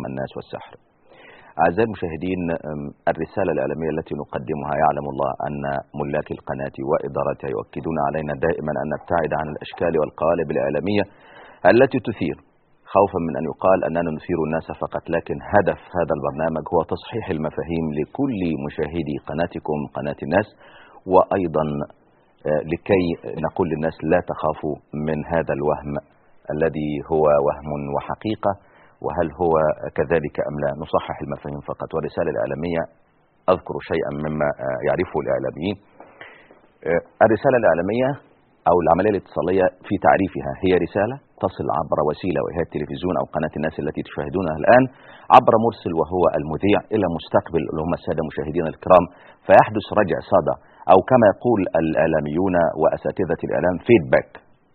الناس والسحر أعزائي المشاهدين الرسالة الإعلامية التي نقدمها يعلم الله أن ملاك القناة وإدارتها يؤكدون علينا دائما أن نبتعد عن الأشكال والقوالب الإعلامية التي تثير خوفا من أن يقال أننا نثير الناس فقط لكن هدف هذا البرنامج هو تصحيح المفاهيم لكل مشاهدي قناتكم قناة الناس وأيضا لكي نقول للناس لا تخافوا من هذا الوهم الذي هو وهم وحقيقة وهل هو كذلك أم لا نصحح المفاهيم فقط والرسالة الإعلامية أذكر شيئا مما يعرفه الإعلاميين الرسالة الإعلامية أو العملية الاتصالية في تعريفها هي رسالة تصل عبر وسيلة وهي التلفزيون أو قناة الناس التي تشاهدونها الآن عبر مرسل وهو المذيع إلى مستقبل اللي هم السادة مشاهدينا الكرام فيحدث رجع صدى أو كما يقول الإعلاميون وأساتذة الإعلام فيدباك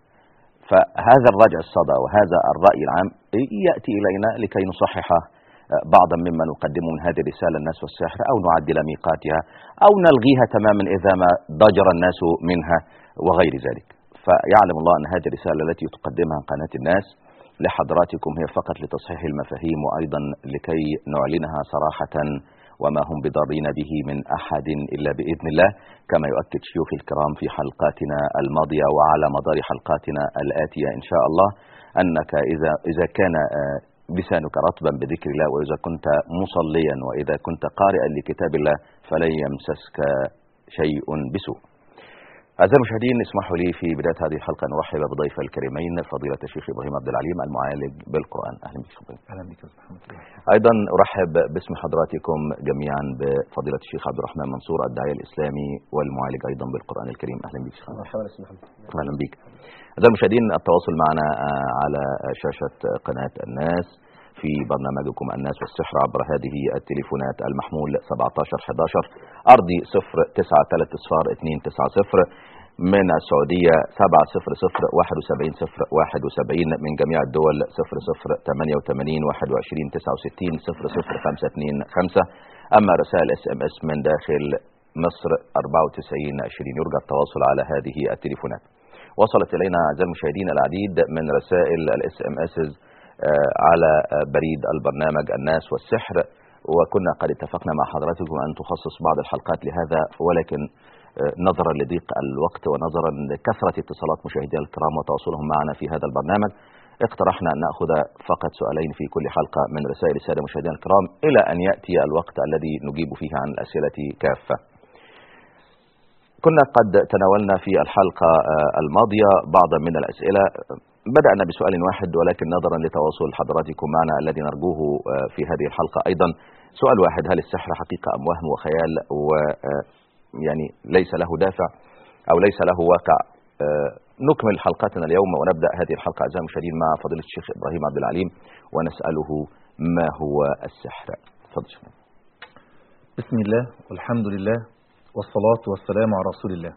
فهذا الرجع الصدى وهذا الرأي العام يأتي إلينا لكي نصحح بعضا مما نقدمه من هذه الرسالة الناس والسحر أو نعدل ميقاتها أو نلغيها تماما إذا ما ضجر الناس منها وغير ذلك فيعلم الله أن هذه الرسالة التي تقدمها قناة الناس لحضراتكم هي فقط لتصحيح المفاهيم وأيضا لكي نعلنها صراحة وما هم بضارين به من أحد إلا بإذن الله كما يؤكد شيوخ الكرام في حلقاتنا الماضية وعلى مدار حلقاتنا الآتية إن شاء الله أنك إذا, إذا كان لسانك رطبا بذكر الله وإذا كنت مصليا وإذا كنت قارئا لكتاب الله فلن يمسسك شيء بسوء أعزائي المشاهدين اسمحوا لي في بداية هذه الحلقة أن أرحب بضيف الكريمين فضيلة الشيخ إبراهيم عبد العليم المعالج بالقرآن أهلا بك فضيلة أهلا بك محمد أيضا أرحب باسم حضراتكم جميعا بفضيلة الشيخ عبد الرحمن منصور الداعية الإسلامي والمعالج أيضا بالقرآن الكريم أهلا بك شيخ مرحبا يا محمد أهلا بك أعزائي المشاهدين التواصل معنا على شاشة قناة الناس في برنامجكم الناس والسحر عبر هذه التليفونات المحمول 17 11 أرضي 093 صفار 290 من السعودية 700 71 0 71 من جميع الدول 00 88 21 69 00 525 أما رسائل اس ام اس من داخل مصر 94 20 يرجى التواصل على هذه التليفونات وصلت إلينا أعزائي المشاهدين العديد من رسائل الاس ام اس على بريد البرنامج الناس والسحر وكنا قد اتفقنا مع حضراتكم أن تخصص بعض الحلقات لهذا ولكن نظرا لضيق الوقت ونظرا لكثرة اتصالات مشاهدينا الكرام وتواصلهم معنا في هذا البرنامج اقترحنا أن نأخذ فقط سؤالين في كل حلقة من رسائل السادة مشاهدينا الكرام إلى أن يأتي الوقت الذي نجيب فيه عن الأسئلة كافة كنا قد تناولنا في الحلقة الماضية بعضا من الأسئلة بدأنا بسؤال واحد ولكن نظرا لتواصل حضراتكم معنا الذي نرجوه في هذه الحلقة أيضا سؤال واحد هل السحر حقيقة أم وهم وخيال و يعني ليس له دافع أو ليس له واقع نكمل حلقتنا اليوم ونبدأ هذه الحلقة أعزائي المشاهدين مع فضيلة الشيخ إبراهيم عبد العليم ونسأله ما هو السحر تفضل شيخ بسم الله والحمد لله والصلاة والسلام على رسول الله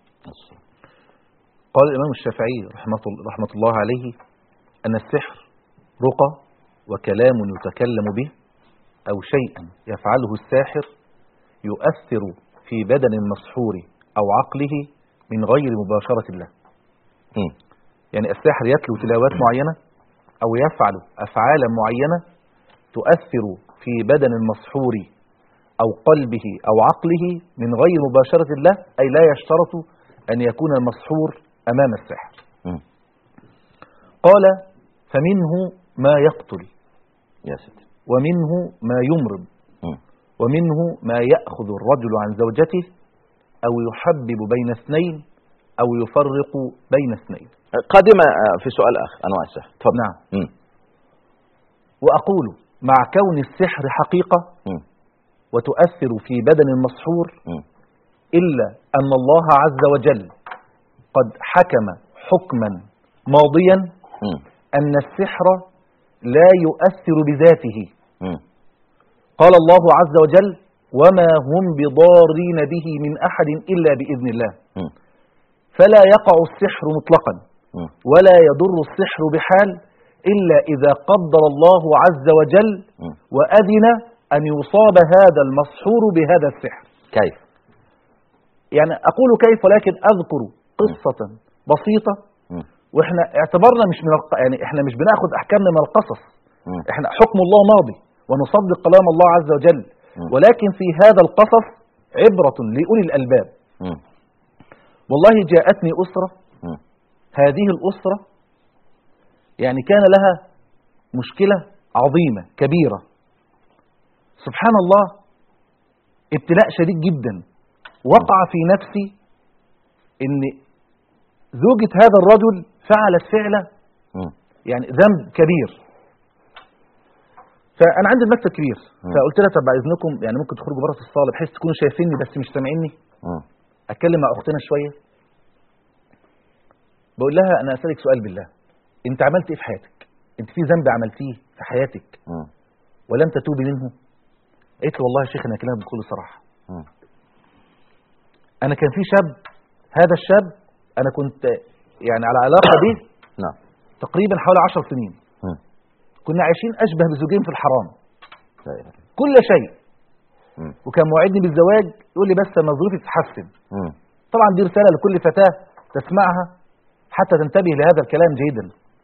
قال الإمام الشافعي رحمة, رحمة الله عليه أن السحر رقى وكلام يتكلم به أو شيئا يفعله الساحر يؤثر في بدن المسحور أو عقله من غير مباشرة الله م. يعني الساحر يتلو تلاوات معينة أو يفعل أفعالا معينة تؤثر في بدن المسحور أو قلبه أو عقله من غير مباشرة الله أي لا يشترط أن يكون المسحور أمام الساحر م. قال فمنه ما يقتل يا سيدي ومنه ما يمرض م. ومنه ما يأخذ الرجل عن زوجته أو يحبب بين اثنين أو يفرق بين اثنين قادمة في سؤال آخر أنواع السحر تفضل نعم م. وأقول مع كون السحر حقيقة م. وتؤثر في بدن المسحور م. إلا أن الله عز وجل قد حكم حكما ماضيا م. أن السحر لا يؤثر بذاته م. قال الله عز وجل وما هم بضارين به من أحد إلا بإذن الله م. فلا يقع السحر مطلقا م. ولا يضر السحر بحال إلا إذا قدر الله عز وجل م. وأذن أن يصاب هذا المسحور بهذا السحر كيف يعني أقول كيف ولكن أذكر قصة بسيطة م. وإحنا اعتبرنا مش من الق... يعني إحنا مش بناخد أحكامنا من القصص م. إحنا حكم الله ماضي ونصدق كلام الله عز وجل مم. ولكن في هذا القصص عبرة لأولي الألباب مم. والله جاءتني أسرة مم. هذه الأسرة يعني كان لها مشكلة عظيمة كبيرة سبحان الله ابتلاء شديد جدا وقع في نفسي ان زوجة هذا الرجل فعلت فعلة مم. يعني ذنب كبير فانا عندي المكتب كبير مم. فقلت لها طب بعد اذنكم يعني ممكن تخرجوا بره في الصاله بحيث تكونوا شايفيني بس مش سامعيني مم. اتكلم مع اختنا شويه بقول لها انا اسالك سؤال بالله انت عملت ايه في حياتك انت في ذنب عملتيه في حياتك مم. ولم تتوبي منه قالت لي والله يا شيخ انا اكلمك بكل صراحه مم. انا كان في شاب هذا الشاب انا كنت يعني على علاقه به نعم تقريبا حوالي 10 سنين مم. كنا عايشين اشبه بزوجين في الحرام لا إله إلا كل شيء مم. وكان موعدني بالزواج يقول لي بس لما ظروفي تتحسن مم. طبعا دي رساله لكل فتاه تسمعها حتى تنتبه لهذا الكلام جيدا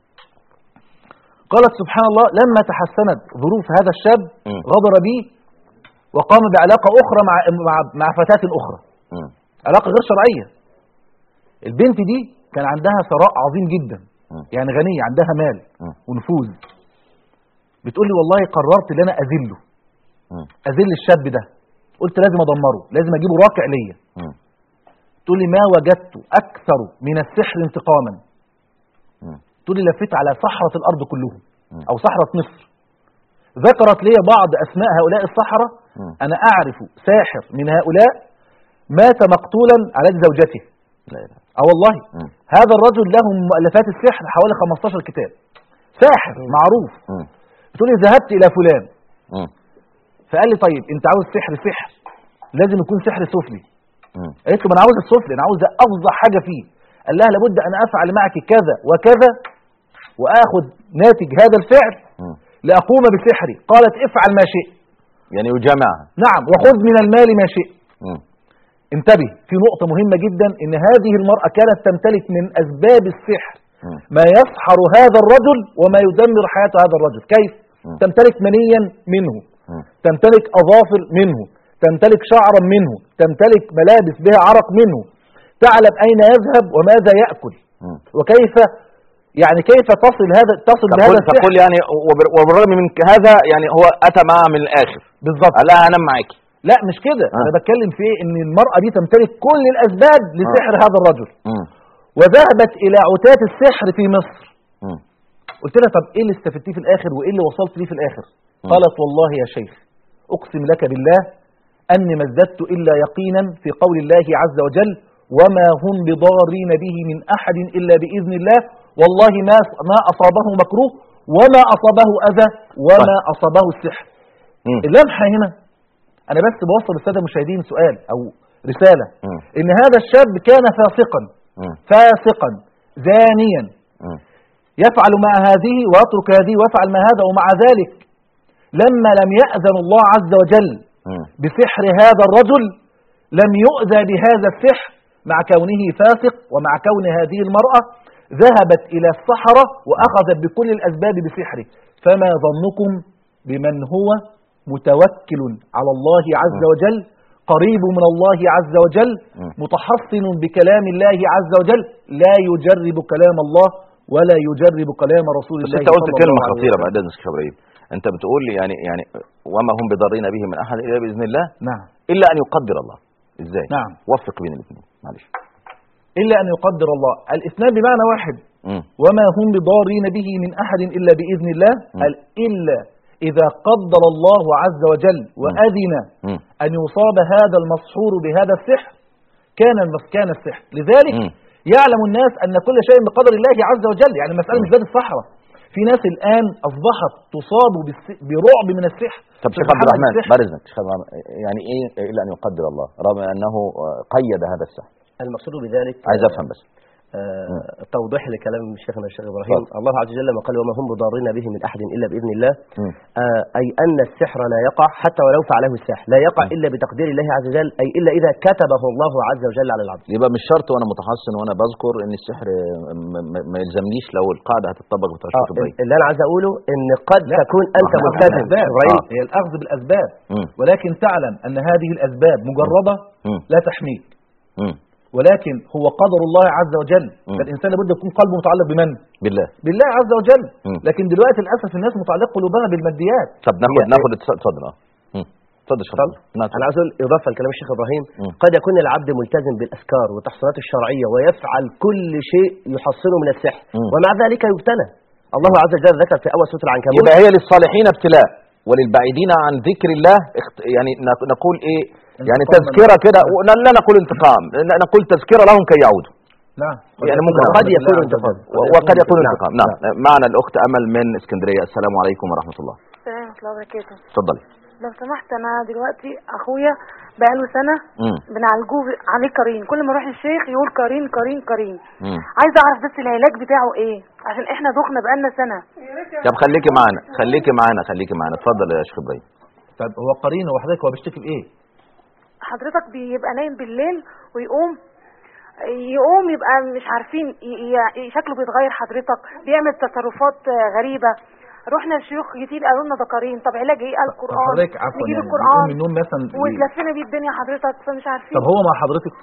قالت سبحان الله لما تحسنت ظروف هذا الشاب مم. غدر بي وقام بعلاقه اخرى مع مع, مع فتاه اخرى مم. علاقه غير شرعيه البنت دي كان عندها ثراء عظيم جدا مم. يعني غنيه عندها مال مم. ونفوذ بتقول لي والله قررت ان انا اذله مم. اذل الشاب ده قلت لازم ادمره لازم اجيبه راكع ليا مم. تقول لي ما وجدت اكثر من السحر انتقاما مم. تقول لي لفيت على صحراء الارض كلهم مم. او صحراء مصر ذكرت لي بعض اسماء هؤلاء الصحراء مم. انا اعرف ساحر من هؤلاء مات مقتولا على يد زوجته لا إله اه والله مم. هذا الرجل له من مؤلفات السحر حوالي 15 كتاب ساحر معروف مم. بتقول لي ذهبت الى فلان مم. فقال لي طيب انت عاوز سحر سحر لازم يكون سحر سفلي مم. قالت له ما انا عاوز السفلي انا عاوز افظع حاجه فيه قال لها لابد ان افعل معك كذا وكذا واخذ ناتج هذا الفعل مم. لاقوم بسحري قالت افعل ما شئت يعني يجامعها نعم وخذ من المال ما شئت مم. انتبه في نقطة مهمة جدا ان هذه المرأة كانت تمتلك من اسباب السحر مم. ما يسحر هذا الرجل وما يدمر حياة هذا الرجل كيف؟ مم. تمتلك منيا منه مم. تمتلك اظافر منه تمتلك شعرا منه تمتلك ملابس بها عرق منه تعلم اين يذهب وماذا يأكل مم. وكيف يعني كيف تصل هذا تصل تقول, بهذا السحر تقول يعني وبر- وبالرغم من هذا يعني هو اتى معها من الاخر بالضبط قال لها انام معاكي لا مش كده آه. انا بتكلم في ايه ان المرأة دي تمتلك كل الاسباب لسحر هذا الرجل مم. وذهبت الى عتاة السحر في مصر مم. قلت لها طب ايه اللي استفدتيه في الاخر وايه اللي وصلت ليه في الاخر مم. قالت والله يا شيخ اقسم لك بالله اني ما ازددت الا يقينا في قول الله عز وجل وما هم بضارين به من احد الا باذن الله والله ما ما اصابه مكروه وما اصابه اذى وما اصابه السحر مم. اللمحه هنا انا بس بوصل للساده المشاهدين سؤال او رساله مم. ان هذا الشاب كان فاسقا مم. فاسقا زانيا مم. يفعل مع هذه ويترك هذه ويفعل ما هذا ومع ذلك لما لم يأذن الله عز وجل مم. بسحر هذا الرجل لم يؤذى بهذا السحر مع كونه فاسق ومع كون هذه المرأة ذهبت إلى الصحراء وأخذت بكل الأسباب بسحره فما ظنكم بمن هو متوكل على الله عز وجل قريب من الله عز وجل مم. متحصن بكلام الله عز وجل لا يجرب كلام الله ولا يجرب كلام رسول بس الله انت قلت صلى كلمه الله عليه خطيره وسلم. بعد اذنك يا ابراهيم انت بتقول لي يعني يعني وما هم بضارين به من احد الا باذن الله نعم الا ان يقدر الله ازاي نعم. وفق بين الاثنين معلش إلا أن يقدر الله الاثنان بمعنى واحد مم. وما هم بضارين به من أحد إلا بإذن الله مم. قال إلا إذا قدر الله عز وجل وأذن مم. أن يصاب هذا المسحور بهذا السحر كان المس- كان السحر لذلك مم. يعلم الناس أن كل شيء بقدر الله عز وجل يعني المسألة مش باب الصحراء في ناس الآن أصبحت تصاب بالس- برعب من السحر طب شيخ سبحان عبد الرحمن السحر. بارزنك شيخ عبد الرحمن يعني ايه الا ان يقدر الله رغم انه آه، قيد هذا السحر المقصود بذلك عايز افهم بس آه توضيح لكلام شيخنا الشيخ ابراهيم الله عز وجل ما قال وما هم بضارين به من احد الا باذن الله مم. آه اي ان السحر لا يقع حتى ولو فعله الساحر لا يقع الا بتقدير الله عز وجل اي الا اذا كتبه الله عز وجل على العبد يبقى مش شرط وانا متحصن وانا بذكر ان السحر م- م- ما يلزمنيش لو القاعده هتطبق بتاع آه الشيخ ابراهيم اللي انا عايز اقوله ان قد لا، تكون انت الأخذ ملتزم بالأسباب. ابراهيم هي الأخذ بالأسباب مم. ولكن تعلم أن هذه الأسباب مجردة مم. لا تحميك مم. ولكن هو قدر الله عز وجل مم. فالإنسان لابد يكون قلبه متعلق بمن؟ بالله بالله عز وجل مم. لكن دلوقتي للأسف الناس متعلق قلوبها بالماديات طب ناخد هي- ناخد اتصال- اتفضل اه مم. اتفضل يا شيخ اتفضل. عبد الله. نعم. انا عايز اقول اضافه لكلام الشيخ ابراهيم مم. قد يكون العبد ملتزم بالاذكار والتحصينات الشرعيه ويفعل كل شيء يحصنه من السحر مم. ومع ذلك يبتلى الله عز وجل ذكر في اول سوره العنكبوت يبقى هي للصالحين ابتلاء وللبعيدين عن ذكر الله اخت... يعني نق- نقول ايه يعني انتقام تذكره كده و- لا نقول انتقام لا نقول تذكره لهم كي يعودوا نعم يعني ممكن وقد بالله يكون عز انتقام. وجل. و- وقد يكون نعم. انتقام نعم معنا الاخت امل من اسكندريه السلام عليكم ورحمه الله السلام ورحمة الله وبركاته اتفضلي لو سمحت أنا دلوقتي أخويا بقاله سنة مم. بنعالجوه عليه قرين كل ما أروح الشيخ يقول قرين قرين قرين مم. عايزة أعرف بس العلاج بتاعه إيه عشان إحنا دخنا بقالنا سنة طب خليكي معانا خليكي معانا خليكي معانا اتفضل يا شيخ ابراهيم طب هو قرين هو حضرتك هو بيشتكي بايه؟ حضرتك بيبقى نايم بالليل ويقوم يقوم يبقى مش عارفين ي- ي- شكله بيتغير حضرتك بيعمل تصرفات آه، غريبة رحنا لشيوخ كتير قالوا لنا ده قرين طب علاج ايه قال طب القرآن حضرتك عفوا نجيب يعني القرآن يقوم من النوم مثلا ي- وتلفنا بيه الدنيا حضرتك فمش عارفين طب هو مع حضرتك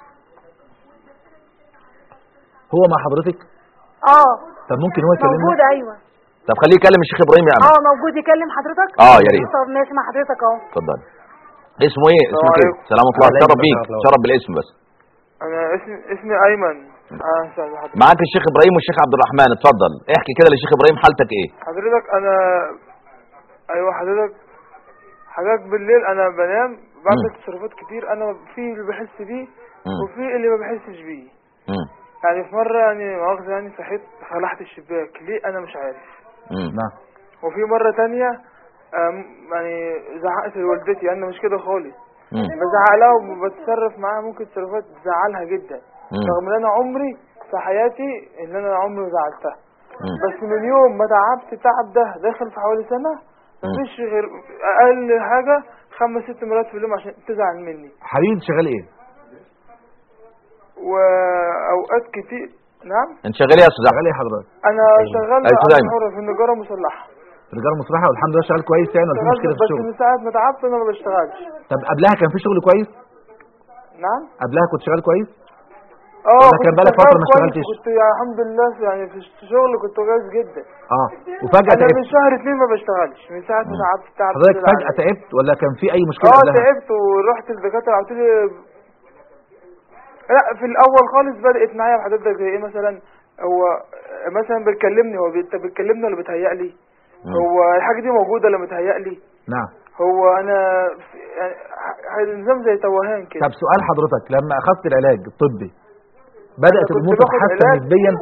هو مع حضرتك اه طب ممكن هو يكلمنا موجود ايوه طب خليه يكلم الشيخ ابراهيم يا امل اه موجود يكلم حضرتك اه يا ريت طب ماشي مع حضرتك اهو اتفضل اسمه ايه اسمك ايه عليكم. سلام الله عليكم شرف بيك السلام. شرف بالاسم بس انا اسمي اسمي ايمن اه سلام حضرتك معاك الشيخ ابراهيم والشيخ عبد الرحمن اتفضل احكي كده للشيخ ابراهيم حالتك ايه حضرتك انا ايوه حضرتك حضرتك بالليل انا بنام بعمل مم. تصرفات كتير انا في اللي بحس بيه مم. وفي اللي ما بحسش بيه مم. يعني في مرة يعني مؤاخذة يعني صحيت خلعت الشباك ليه انا مش عارف مم. نعم وفي مرة تانية آم، يعني زعقت لوالدتي انا مش كده خالص مم. بزعق لها وبتصرف معاها ممكن تصرفات تزعلها جدا مم. رغم ان انا عمري في حياتي ان انا عمري ما زعلتها مم. بس من يوم ما تعبت التعب ده داخل في حوالي سنة مفيش غير اقل حاجة خمس ست مرات في اليوم عشان تزعل مني حبيبي شغال ايه؟ واوقات كتير نعم انت شغال ايه يا استاذ احمد شغال ايه حضرتك؟ انا شغال أيوة، أنا دايما. حر في النجارة مسلحة رجال مسرحه والحمد لله شغال كويس يعني ولا في شغال مشكله في بس الشغل؟ من ساعة ما تعبت انا ما بشتغلش طب قبلها كان في شغل كويس؟ نعم قبلها كنت شغال كويس؟ اه ولا كان كنت بقالك شغال فترة ما كويس اشتغلتش؟ كنت يعني الحمد لله يعني في الشغل كنت كويس جدا اه وفجاه انا من تعبت شهر اتنين ما بشتغلش من ساعة ما تعبت تعب حضرتك كده فجاه عليا. تعبت ولا كان في اي مشكله اه قبلها؟ تعبت ورحت للدكاتره قلت لي لا في الاول خالص بدات معايا بحضرتك زي ايه مثلا هو مثلا بتكلمني هو بي- انت بتكلمني ولا بتهيأ لي مم. هو الحاجه دي موجوده ولا متهيأ لي نعم هو انا في- يعني ح- نظام زي توهان كده طب سؤال حضرتك لما اخذت العلاج الطبي بدات كنت الامور باخد تتحسن علاج. نسبيا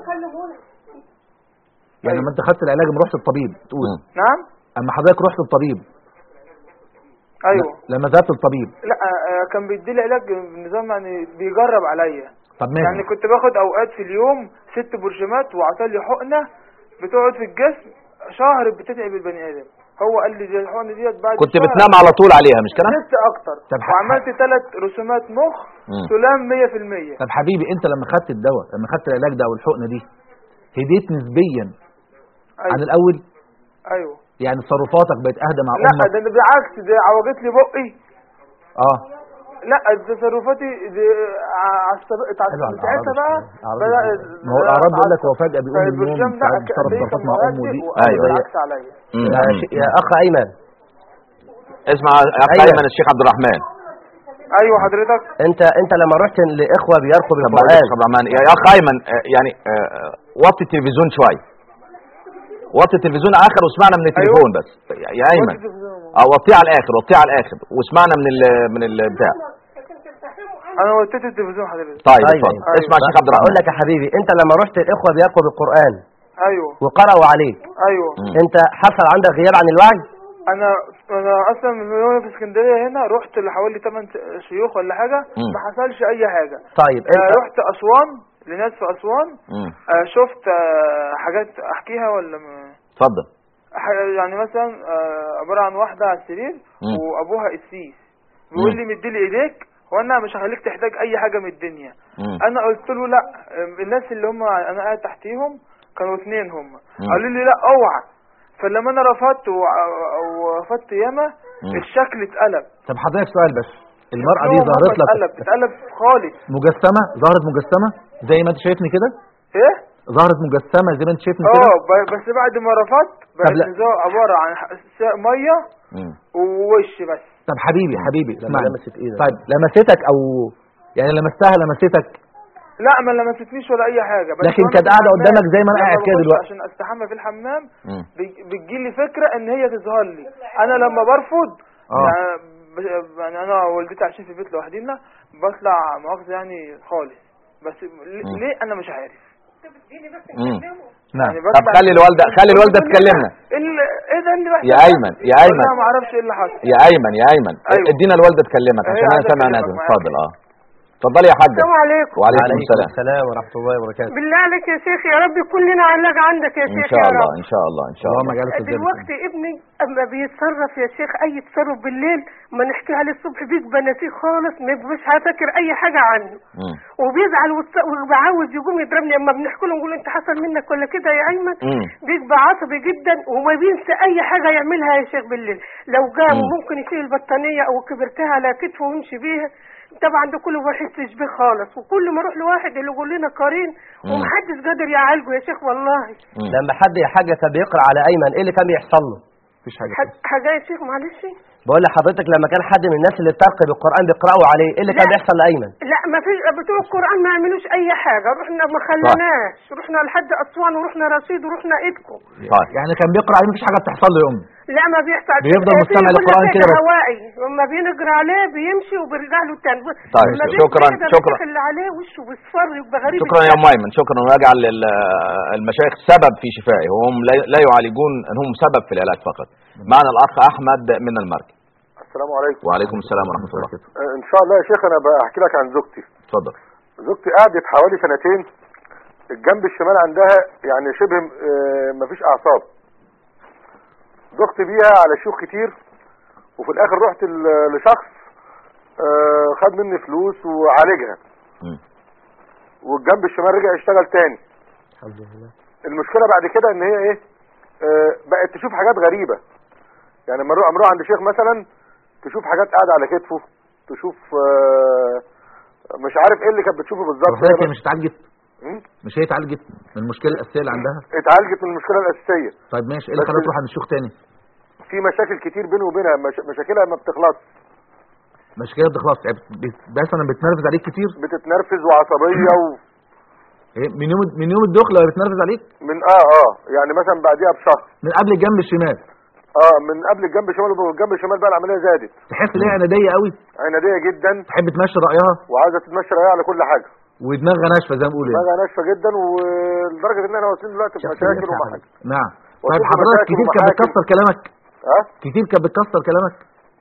يعني أيوة. لما انت خدت العلاج لما رحت الطبيب تقول مم. نعم اما حضرتك رحت الطبيب ايوه لما ذهبت الطبيب لا آه، كان بيدي لي علاج نظام يعني بيجرب عليا طب يعني ماشي كنت باخد اوقات في اليوم ست برشامات وعطالي حقنه بتقعد في الجسم شهر بتتعب البني ادم هو قال لي دي الحقنه ديت بعد كنت شهر بتنام على طول عليها مش كده نمت اكتر طب ح- وعملت ثلاث رسومات مخ مم. سلام 100% طب حبيبي انت لما خدت الدواء لما خدت العلاج ده او الحقنه دي هديت نسبيا عن ايوه الاول ايوه يعني تصرفاتك بقت اهدى مع لا امك ده أنا بالعكس ده عوجت لي بقي اه لا تصرفاتي دي عصبت حلو على ساعتها بقى الأعراض بدأ الجسدية. ما هو الاعراض بيقول لك هو فجاه بيقوم من النوم البرشام ده ساعات بيتصرف أكيد تصرفات مع كان امه دي مهدئ أيوة. بالعكس عليا مم. يا, ش... يا اخ ايمن اسمع اخ أيوة. ايمن الشيخ عبد الرحمن ايوه حضرتك انت انت لما رحت لاخوه بيرقوا طب معلش بالقران يا عبد الرحمن يا اخ ايمن آه، يعني آه، آه، وطي التلفزيون شويه وطي التلفزيون اخر واسمعنا من التليفون بس يا- يا ايمن اه وطيه على الاخر وطيه على الاخر واسمعنا من ال من البتاع انا وطيت التلفزيون حضرتك طيب أيوة. اتفضل أيوة. اسمع الشيخ عبد اقول الرحمن لك يا حبيبي انت لما رحت الاخوه بيرقوا بالقران ايوه وقرأوا عليك ايوه مم. انت حصل عندك غياب عن الوعي انا انا اصلا من يوم في اسكندريه هنا رحت لحوالي 8 شيوخ ولا حاجه مم. ما حصلش اي حاجه طيب آه، انت رحت اسوان لناس في اسوان مم. آه، شفت آه، حاجات احكيها ولا ما اتفضل ح- يعني مثلا آه، عباره عن واحده على السرير مم. وابوها قسيس بيقول مم. لي مديلي ايديك وانا مش هخليك تحتاج اي حاجه من الدنيا مم. انا قلت له لا آه، الناس اللي هم انا قاعد تحتيهم كانوا اتنين هم مم. قالوا لي لا اوعى فلما انا رفضت وع- ورفضت ياما مم. الشكل اتقلب طب حضرتك سؤال بس المرأة دي شكلهم ظهرت هم اتقلب لك اتقلب خالص مجسمة ظهرت مجسمة زي ما انت شايفني كده ايه ظهرت مجسمة زي ما انت شايفني كده اه ب- بس بعد ما رفضت بقت لا. نظام عباره عن ح- س- ميه مم. ووش بس طب حبيبي حبيبي لما اسمعني لمست ايدك طيب لمستك او يعني لمستها لمستك لا ما لمستنيش ولا اي حاجه بس لكن وأنا كانت في قاعدة الحمام، قدامك زي ما أنا لما قاعد كده بخش دلوقتي. عشان استحمى في الحمام مم. بي- بتجيلي فكره ان هي تظهر لي انا لما برفض آه. يعني ب- يعني انا ووالدتي عايشين في البيت لوحدنا بطلع مؤاخذه يعني خالص بس ل- مم. ليه انا مش عارف مم. نعم يعني طب بطلع خلي الوالدة خلي الوالدة بقول لها تكلمنا ايه ال- ايه ده اللي بيحصل يا ده؟ ايمن يا بقول ايمن لها ما اعرفش ايه اللي حصل يا ايمن يا ايمن أيوة. ادينا الوالدة تكلمك هي عشان انا عايزة سامع أكلمك نادر معاك. اتفضل اه اتفضلي يا حاجة السلام عليكم وعليكم السلام السلام ورحمة الله وبركاته بالله عليك يا شيخ يا رب كلنا علاج عندك يا ان شيخ شاء يا الله رب ان شاء الله ان شاء اللهم الله اجعلك في الجنة. دلوقتي ابني اما بيتصرف يا شيخ اي تصرف بالليل ما نحكي عليه الصبح بيبقى ناسيه خالص ما مش فاكر اي حاجه عنه مم. وبيزعل وت- ويبقى عاوز يقوم يضربني اما بنحكي له نقول انت حصل منك ولا كده يا ايمن مم. بيبقى عصبي جدا وما بينسى اي حاجه يعملها يا شيخ بالليل لو قام مم. ممكن يشيل البطانيه او كبرتها على كتفه ويمشي بيها طبعا ده كله ما يحسش بيه خالص وكل ما اروح لواحد اللي يقول لنا قرين مم. ومحدش قادر يعالجه يا شيخ والله مم. لما حد يا حاجة كان بيقرأ على أيمن إيه اللي كان بيحصل له؟ مفيش حاجة حد- حاجه يا شيخ معلش بقول لحضرتك لما كان حد من الناس اللي بترقي بالقرآن بيقرأوا عليه إيه اللي كان لا. بيحصل لأيمن؟ لا ما فيش بتوع القرآن ما يعملوش أي حاجة رحنا ما خلناش رحنا لحد أسوان ورحنا رشيد ورحنا إيدكم طيب يعني كان بيقرأ عليه مفيش حاجة بتحصل له يا أمي لا ما بيحصل بيفضل في مستمع كل للقرآن حاجة كده بس. هوائي لما بنقرا عليه بيمشي وبيرجع له تاني طيب، لما بيمشي شكراً- كده شكراً. بيشوف اللي عليه وشه بيصفر يبقى غريب شكرا يا ام الشكل. ايمن شكرا ويجعل ال- المشايخ سبب في شفائه وهم لا- لا يعالجون هم سبب في العلاج فقط معنا الاخ احمد من المركز السلام عليكم وعليكم السلام ورحمه الله آه، ان شاء الله يا شيخ انا بحكي لك عن زوجتي اتفضل زوجتي قعدت حوالي سنتين الجنب الشمال عندها يعني شبه آه، مفيش اعصاب ضغط بيها على شيوخ كتير وفي الاخر رحت ل- لشخص آه، خد مني فلوس وعالجها مم. والجنب الشمال رجع يشتغل تاني الحمد لله المشكله بعد كده ان هي ايه آه، بقت تشوف حاجات غريبه يعني لما نروح أما نروح عند شيخ مثلا تشوف حاجات قاعده على كتفه تشوف آه، مش عارف ايه اللي كانت بتشوفه طب بالظبط حضرتك هي هي مش اتعالجت مم؟ مش هي اتعالجت من المشكلة الأساسية اللي عندها اتعالجت من المشكله الاساسيه طيب ماشي ايه اللي بس خلاها ال- تروح عند الشيوخ تاني في مشاكل كتير بينه وبينها مش... مشاكلها ما بتخلصش مشكلة بتخلص يعني بت- مثلا بتنرفز عليك كتير بتتنرفز وعصبيه و... إيه؟ من يوم من يوم الدخلة وهي بتنرفز عليك من اه اه يعني مثلا بعديها بشهر من قبل الجنب الشمال اه من قبل الجنب الشمال والجنب الشمال بقى العمليه زادت تحس ان هي عنادية قوي عناديه جدا تحب تمشي رأيها وعايزه تتمشى رأيها على كل حاجه ودماغها ناشفة زي ما بيقولوا يعني. دماغها ناشفه جدا ولدرجه ان احنا واصلين دلوقتي في شخصيتها مشاكل عملت. ومحاكم نعم وفي طيب حضرتك مشاكل كتير كانت ومحاكم. بتكسر كلامك ها كتير كانت بتكسر كلامك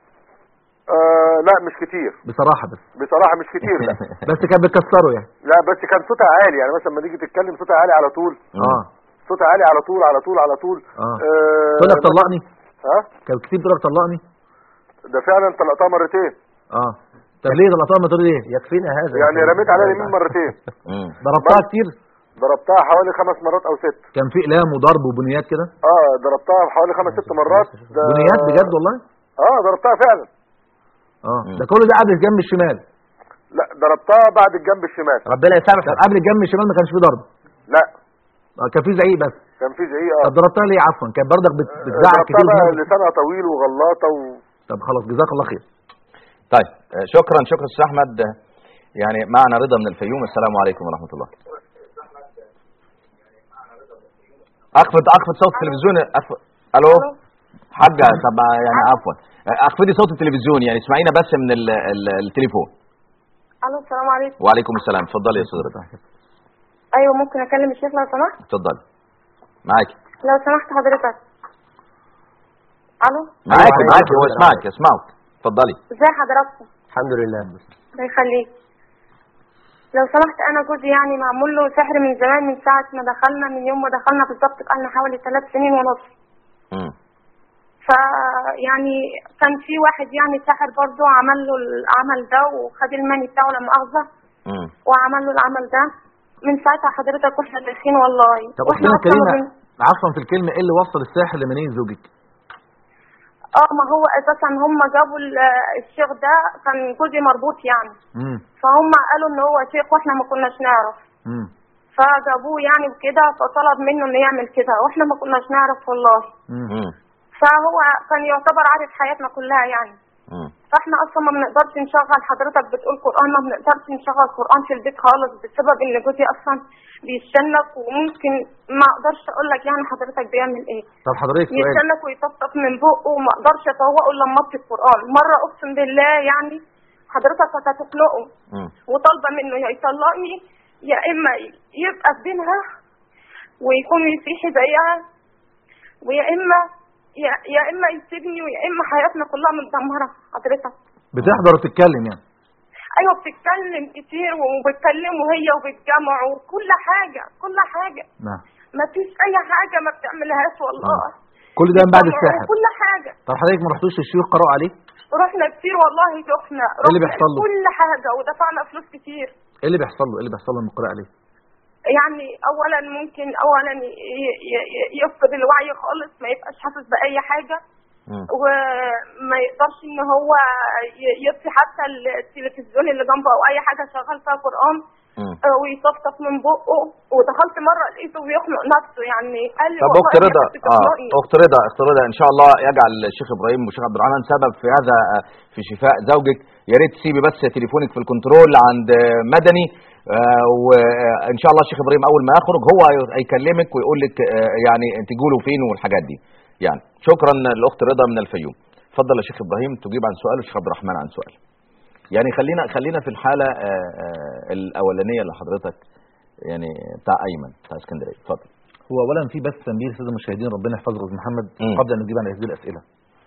آه لا مش كتير بصراحة بس بصراحه مش كتير لا بس كانت بتكسره يعني لا بس كان صوتها عالي يعني مثلا لما تيجي تتكلم صوتها عالي على طول اه صوتها عالي على طول على طول على طول اه آه تقول لك طلقني ها كانت كتير بتقول لك طلقني ده فعلا طلقتها مرتين اه طب ليه طلقتها ما تقول ليه يكفينا هذا يعني رميت عليها اليمين مرتين مم. ضربتها كتير ضربتها حوالي خمس مرات او ست كان في اقلام وضرب وبنيات كده اه ضربتها حوالي خمس ست مرات ده بنيات بجد والله اه ضربتها فعلا اه مم. ده كله ده قبل الجنب الشمال لا ضربتها بعد الجنب الشمال ربنا طب يسامحك قبل الجنب الشمال ما كانش في ضرب لا آه كان في زعيق بس كان في زعيق اه طب ضربتها ليه عفوا كانت برضك بت- بتزعق ضربتها كتير بقى وبتنرفز. لسانها طويل وغلاطه و... طب خلاص جزاك الله خير طيب آه، شكرا شكرا استاذ احمد آه، يعني معنا رضا من الفيوم السلام عليكم ورحمه الله اخفض اخفض صوت التلفزيون أخفض. الو حاجه طب آه، يعني عفوا آه، اخفضي صوت التلفزيون يعني اسمعينا بس من ال ال التليفون الو السلام عليكم وعليكم السلام اتفضلي يا استاذ رضا ايوه ممكن اكلم الشيخ لو سمحت اتفضلي معاكي لو سمحت حضرتك الو معاكي أيوة. معاكي هو يسمعك يسمعك اتفضلي ازي حضراتكم الحمد لله الله يخليك لو سمحت انا جوزي يعني معمول له سحر من زمان من ساعه ما دخلنا من يوم ما دخلنا بالظبط بقالنا حوالي ثلاث سنين ونص مم. فيعني كان في واحد يعني ساحر برضه عمل له العمل ده وخد الماني بتاعه لما مؤاخذه مم. وعمل له العمل ده من ساعتها حضرتك واحنا داخلين والله طب واحنا اختنا اصلا كريمه ما بن- عفوا في الكلمه ايه اللي وصل الساحر لمنيه زوجك اه ما هو اساسا هم جابوا ال- الشيخ ده كان جوزي مربوط يعني امم فهم قالوا ان هو شيخ واحنا ما كناش نعرف امم فجابوه يعني وكده فطلب منه انه يعمل كده واحنا ما كناش نعرف والله امم مم. فهو كان يعتبر عارف حياتنا كلها يعني مم. فاحنا اصلا ما بنقدرش نشغل حضرتك بتقول قران ما بنقدرش نشغل قران في البيت خالص بسبب ان جوزي اصلا بيشنك وممكن ما اقدرش اقول لك يعني حضرتك بيعمل ايه طب حضرتك سؤال يتشنك ويطفطف من بقه وما اقدرش افوقه الا لما اطفي القران مره اقسم بالله يعني حضرتك كانت هتخنقه مم. وطالبه منه يا يطلقني يا اما يبقى في بينها ويكون مسيحي زيها ويا اما يا, يا اما يسيبني ويا اما حياتنا كلها متدمره حضرتك بتحضر وتتكلم يعني ايوه بتتكلم كتير وبتكلموا هي وبتجمع وكل حاجه كل حاجه نعم ما فيش اي حاجه ما بتعملهاش والله كل ده من بعد بيجمعوا الساحر كل حاجه طب حضرتك ما رحتوش للشيوخ قرأوا عليه رحنا كتير والله شفنا إيه اللي رحنا بيحصل له؟ كل حاجه ودفعنا فلوس كتير ايه اللي بيحصل له ايه اللي بيحصل له لما قرأ عليه يعني اولا ممكن اولا ي- ي- ي- يفقد الوعي خالص ما يبقاش حاسس باي حاجه مم. وما يقدرش ان هو ي- يطفي حتى التلفزيون اللي جنبه او اي حاجه شغال فيها قران مم. آه، ويطفطف من بقه ودخلت مره لقيته بيخنق نفسه يعني قال لي طب والله اخت يا رضا بنتي اه تخنقي. اخت رضا اخت رضا ان شاء الله يجعل الشيخ ابراهيم والشيخ عبد الرحمن سبب في هذا آه، في شفاء زوجك يا ريت تسيبي بس تليفونك في الكنترول عند آه، مدني آه، وان شاء الله الشيخ ابراهيم اول ما يخرج هو هيكلمك ويقول لك آه، يعني انت جوله فين والحاجات دي يعني شكرا لاخت رضا من الفيوم اتفضل يا شيخ ابراهيم تجيب عن سؤال والشيخ عبد الرحمن عن سؤال يعني خلينا خلينا في الحاله آه، آه، الاولانيه اللي حضرتك يعني بتاع ايمن بتاع اسكندريه اتفضل هو اولا في بس تنبيه للساده المشاهدين ربنا يحفظه استاذ محمد مم. قبل ان نجيب عن هذه الاسئله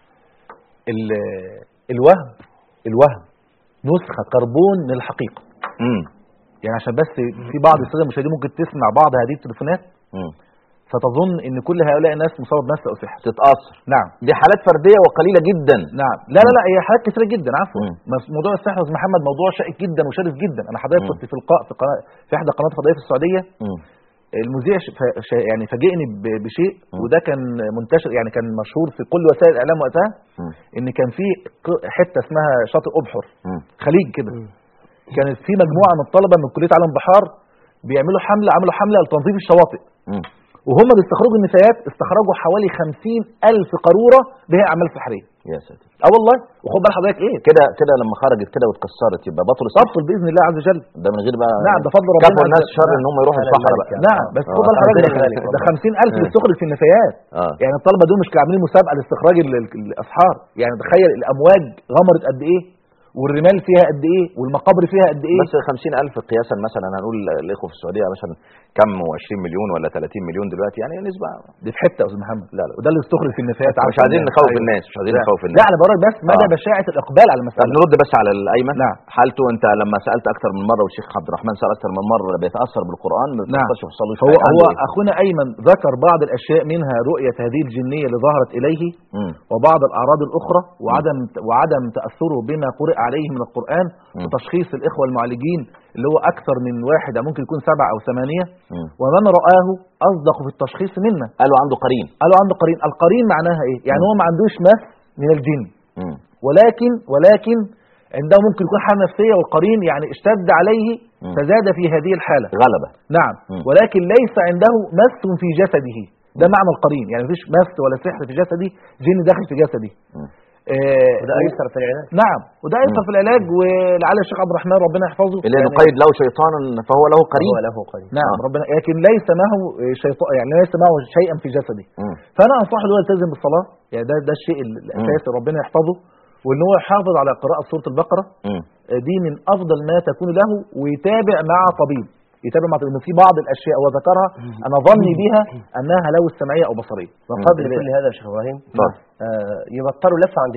ال- الوهم الوهم نسخه كربون من الحقيقه امم يعني عشان بس في بعض الساده المشاهدين ممكن تسمع بعض هذه التليفونات امم فتظن ان كل هؤلاء الناس مصاب بنفس او سحر تتاثر نعم دي حالات فرديه وقليله جدا نعم لا لا لا هي حاجات كثيره جدا عفوا مم. مس- موضوع السحر يا استاذ محمد موضوع شائك جدا وشرس جدا انا حضرتك مم. كنت في لقاء في قناه في احدى القنوات الفضائيه في السعوديه مم. المذيع ش- ف- ش- يعني فاجئني ب- بشيء مم. وده كان منتشر يعني كان مشهور في كل وسائل الاعلام وقتها مم. ان كان في ق- حته اسمها شاطئ ابحر مم. خليج كده كانت في مجموعه من الطلبه من كليه علم بحار بيعملوا حمله عملوا حمله لتنظيف الشواطئ مم. وهم بيستخرجوا النفايات استخرجوا حوالي خمسين ألف قارورة بها أعمال سحرية يا ساتر اه والله وخد بال حضرتك ايه كده كده لما خرجت كده واتكسرت يبقى بطل السحر تبطل باذن الله عز وجل ده من غير بقى نعم ده فضل ربنا كفوا الناس عز- شر نعم. ان هم يروحوا على الصحراء الملك بقى يعني. نعم بس آه. خد بال حضرتك ربنا ده- يخليك ده والله. 50000 آه. بيستخرج في النفايات اه يعني الطلبه دول مش كانوا عاملين مسابقه لاستخراج ال- ال- الاسحار يعني تخيل الامواج غمرت قد ايه والرمال فيها قد ايه والمقابر فيها قد ايه بس 50000 قياسا مثلا هنقول الاخوه في السعوديه مثلا كم و20 مليون ولا 30 مليون دلوقتي يعني نسبه دي في حته يا استاذ محمد لا لا وده اللي استخرج في النفايات مش عارف عايزين الناس. نخوف أيوة. الناس مش عايزين لا. نخوف لا الناس انا بقول بس مدى آه. بشاعه الاقبال على طب المساله نرد بس على الايمن نعم. حالته انت لما سالت اكثر من مره والشيخ عبد الرحمن سال اكثر من مره بيتاثر بالقران ما نعم. بيتاثرش يحصل له هو حاجة. هو عنده إيه؟ اخونا ايمن ذكر بعض الاشياء منها رؤيه هذه الجنيه اللي ظهرت اليه مم. وبعض الاعراض الاخرى وعدم وعدم تاثره بما قرئ عليه من القران مم. وتشخيص الاخوه المعالجين اللي هو اكثر من واحد أو ممكن يكون سبعه او ثمانيه مم. ومن رآه اصدق في التشخيص منا قالوا عنده قرين قالوا عنده قرين القرين معناها ايه يعني مم. هو ما عندوش مس من الجن مم. ولكن ولكن عنده ممكن يكون حاله نفسيه والقرين يعني اشتد عليه مم. فزاد في هذه الحاله غلبه نعم مم. ولكن ليس عنده مس في جسده ده معنى القرين يعني مفيش مس ولا سحر في جسدي جن داخل في جسدي مم. آه وده ايسر في العلاج نعم وده ايسر في العلاج ولعل الشيخ عبد الرحمن ربنا يحفظه اللي يعني- نقيد له شيطانا فهو له قرين هو له قرين نعم آه. ربنا لكن ليس معه شيطان يعني ليس معه شيئا في جسده مم. فانا انصحه ان هو يلتزم بالصلاه يعني ده ده الشيء الاساسي ربنا يحفظه وان هو يحافظ على قراءه سوره البقره مم. دي من افضل ما تكون له ويتابع مع طبيب يتابع مع طبيب انه في بعض الاشياء هو ذكرها انا ظني بها انها لو السمعيه او بصريه وقبل مم. كل هذا يا شيخ ابراهيم اتفضل. آه، يبطلوا لف عند الناس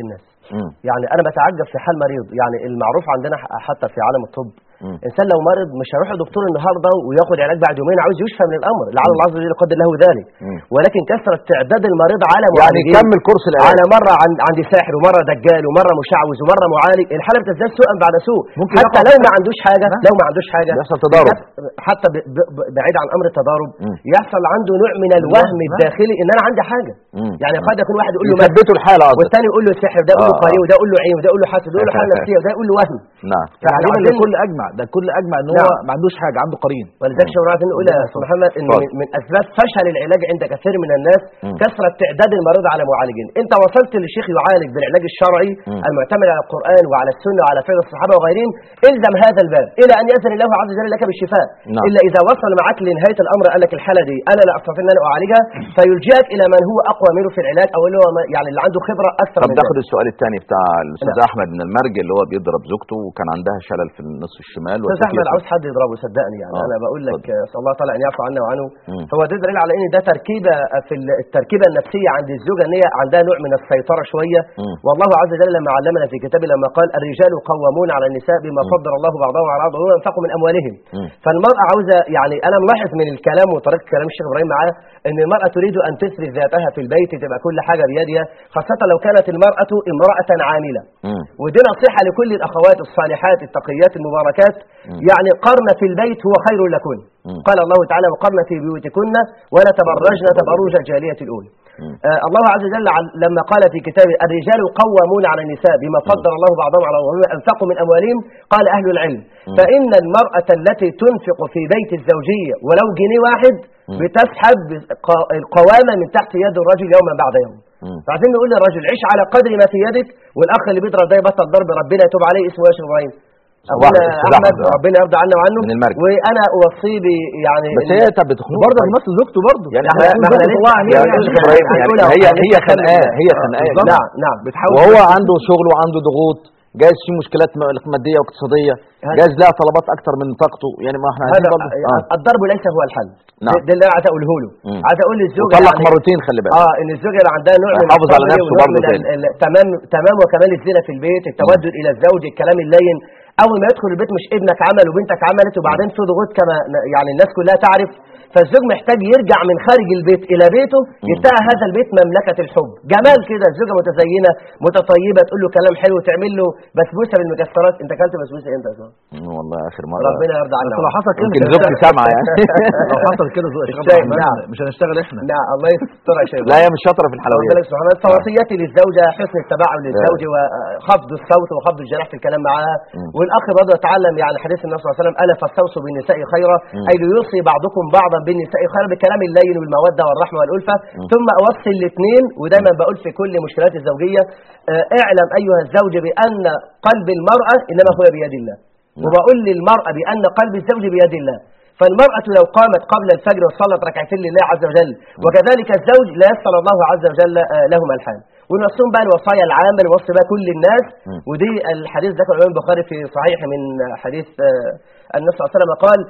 مم. يعني انا بتعجب في حال مريض يعني المعروف عندنا ح- حتى في عالم الطب مم. انسان لو مرض مش هيروح لدكتور النهارده وياخد علاج بعد يومين عاوز يشفى من الامر لعل الله عز وجل يقدر له ذلك مم. ولكن كثره تعداد المريض على يعني معالجين كمل كورس العلاج على مره عن عند ساحر ومره دجال ومره مشعوذ ومره معالج الحاله بتزداد سوءا بعد سوء ممكن حتى يقع لو في- ما عندوش حاجه لو ما عندوش حاجه بيحصل تضارب. حتى ب- ب- ب- بعيد عن امر التضارب مم. يحصل عنده نوع من الوهم الداخلي ان انا عندي حاجه مم. يعني قد يكون واحد يقول له مات يثبتوا الحالة قصدك والثاني يقول له سحر ده يقول له آه. قريب وده يقول له عين وده يقول له حسد وده يقول له حاله نفسيه وده يقول له وهم نعم يعني ده وبعدين- كل اجمع ده كل اجمع ان هو نعم. ما عندوش حاجه عنده قرين ولذلك شيخ عايزين نقول يا استاذ محمد ان اتفضل. من, من اسباب فشل العلاج عند كثير من الناس مم. كثره تعداد المريض على معالجين انت وصلت للشيخ يعالج بالعلاج الشرعي مم. المعتمد على القران وعلى السنه وعلى فعل الصحابه وغيرهم الزم هذا الباب الى ان ياذن الله عز وجل لك بالشفاء نعم. الا اذا وصل معك لنهايه الامر قال لك الحاله دي انا لا استطيع ان انا اعالجها فيلجئك الى من هو اقوى منه في العلاج او اللي هو ما- يعني اللي عنده خبره اكثر طب من ناخد ذلك السؤال الثاني بتاع الاستاذ نعم. احمد من المرج اللي هو بيضرب زوجته وكان عندها شلل في النصف الشمال استاذ احمد وتكليف- عاوز حد يضربه صدقني يعني آه، انا بقول لك اتفضل. اسال الله تعالى ان يعفو عنا وعنه مم. هو ده دليل على ان ده تركيبه في ال- التركيبه النفسيه عند الزوجه ان هي عندها نوع من السيطره شويه مم. والله عز وجل لما علمنا في كتابه لما قال الرجال قوامون على النساء بما فضل الله بعضهم على بعض وما انفقوا من اموالهم مم. فالمراه عاوزه يعني انا ملاحظ من الكلام وطريقه كلام الشيخ ابراهيم معاه ان المراه تريد ان تثبت ذاتها في البيت تبقى كل حاجه بيدها خاصه لو كانت المراه امراه عامله مم. ودي نصيحة لكل الأخوات الصالحات التقيات المباركات يعني قرن في البيت هو خير لكن مم. قال الله تعالى وقرن في بيوتكن ولا تبرجن تبرج الجاهلية الأولى مم. آه الله عز وجل عل- لما قال في كتابه الرجال قوامون على النساء بما فضل الله بعضهم على بعض وبما أنفقوا من أموالهم قال أهل العلم فإن المرأة التي تنفق في بيت الزوجية ولو جنيه واحد بتسحب ق- القوامة من تحت يد الرجل يوما بعد يوم مم. فعايزين نقول للرجل عيش على قدر ما في يدك والاخ اللي بيضرب ده يبطل ضرب ربنا يتوب عليه اسمه يا شيخ ابراهيم صباح أبونا الأستاذ احمد أحمد، آه. ربنا يرضى عنا وعنه من المرج. وانا اوصيه ب- يعني بس إن- هي طب بتخنق برضه بيمثل زوجته برضه يعني احنا احنا ما احنا لسه طلع عليه يا يعني. أستاذ إبراهيم، يعني هنقولها هي وهنتكلم هي خنقاه هي آه، خنقاه بالظبط. نعم نعم بتحاول وهو عنده شغل وعنده ضغوط جايز في مشكلات م- ماديه واقتصاديه هذا- جايز لها طلبات اكتر من طاقته يعني ما احنا عايزين هذا برضه آه. الضرب ليس هو الحل نعم. ده- ده اللي انا عايز اقوله له مم. عايز اقول للزوجه وطلق يعني مرتين خلي بالك اه ان الزوجه يبقى عندها نوع من يحافظ على الصبر نفسه ونوع برضه من تاني. ال- ال- تمام تمام وكمال الزينه في البيت التودد الى الزوج الكلام اللين اول ما يدخل البيت مش ابنك عمل وبنتك عملت وبعدين في ضغوط كما ن- يعني الناس كلها تعرف فالزوج محتاج يرجع من خارج البيت الى بيته يلتقى هذا البيت مملكه الحب جمال كده الزوجه متزينه متطيبه تقول له كلام حلو تعمل له بسبوسه بالمكسرات انت اكلت بسبوسه امتى يا أسامة؟ مم، والله اخر مره ربنا يرضى عنا بس لو حصل كده يمكن مش زوجتي هنشتغل. سامعه يعني لو حصل كده زوج الشيخ الشاي، عبد الرحمن نعم. مش هنشتغل احنا نعم الله يستر يا شيخ لا هي مش شاطره في الحلويات ربنا سبحانه وتعالى فوصيتي للزوجة حسن التباعد للزوج وخفض الصوت وخفض الجناح في الكلام معها مم. والأخ برضه يتعلم يعني حديث النبي صلى الله عليه وسلم ألا فاستوصوا بالنساء خيرا مم. أي ليوصي بعضكم بعضا بالنساء خيرا بالكلام اللين والمودة والرحمة والألفة ثم أوصي الاثنين ودايما بقول في كل مشكلات الزوجية آه، اعلم أيها الزوج بأن قلب المرأة إنما هو بيد الله وبقول للمرأة بأن قلب الزوج بيد الله فالمرأة لو قامت قبل الفجر وصلت ركعتين لله عز وجل وكذلك الزوج لا يسر الله عز وجل آه، لهما الحال ونوصيهم بقى الوصايا العامة نوصي بقى كل الناس مم. ودي الحديث ذكر الإمام البخاري في صحيح من حديث آه، النبي صلى الله عليه وسلم قال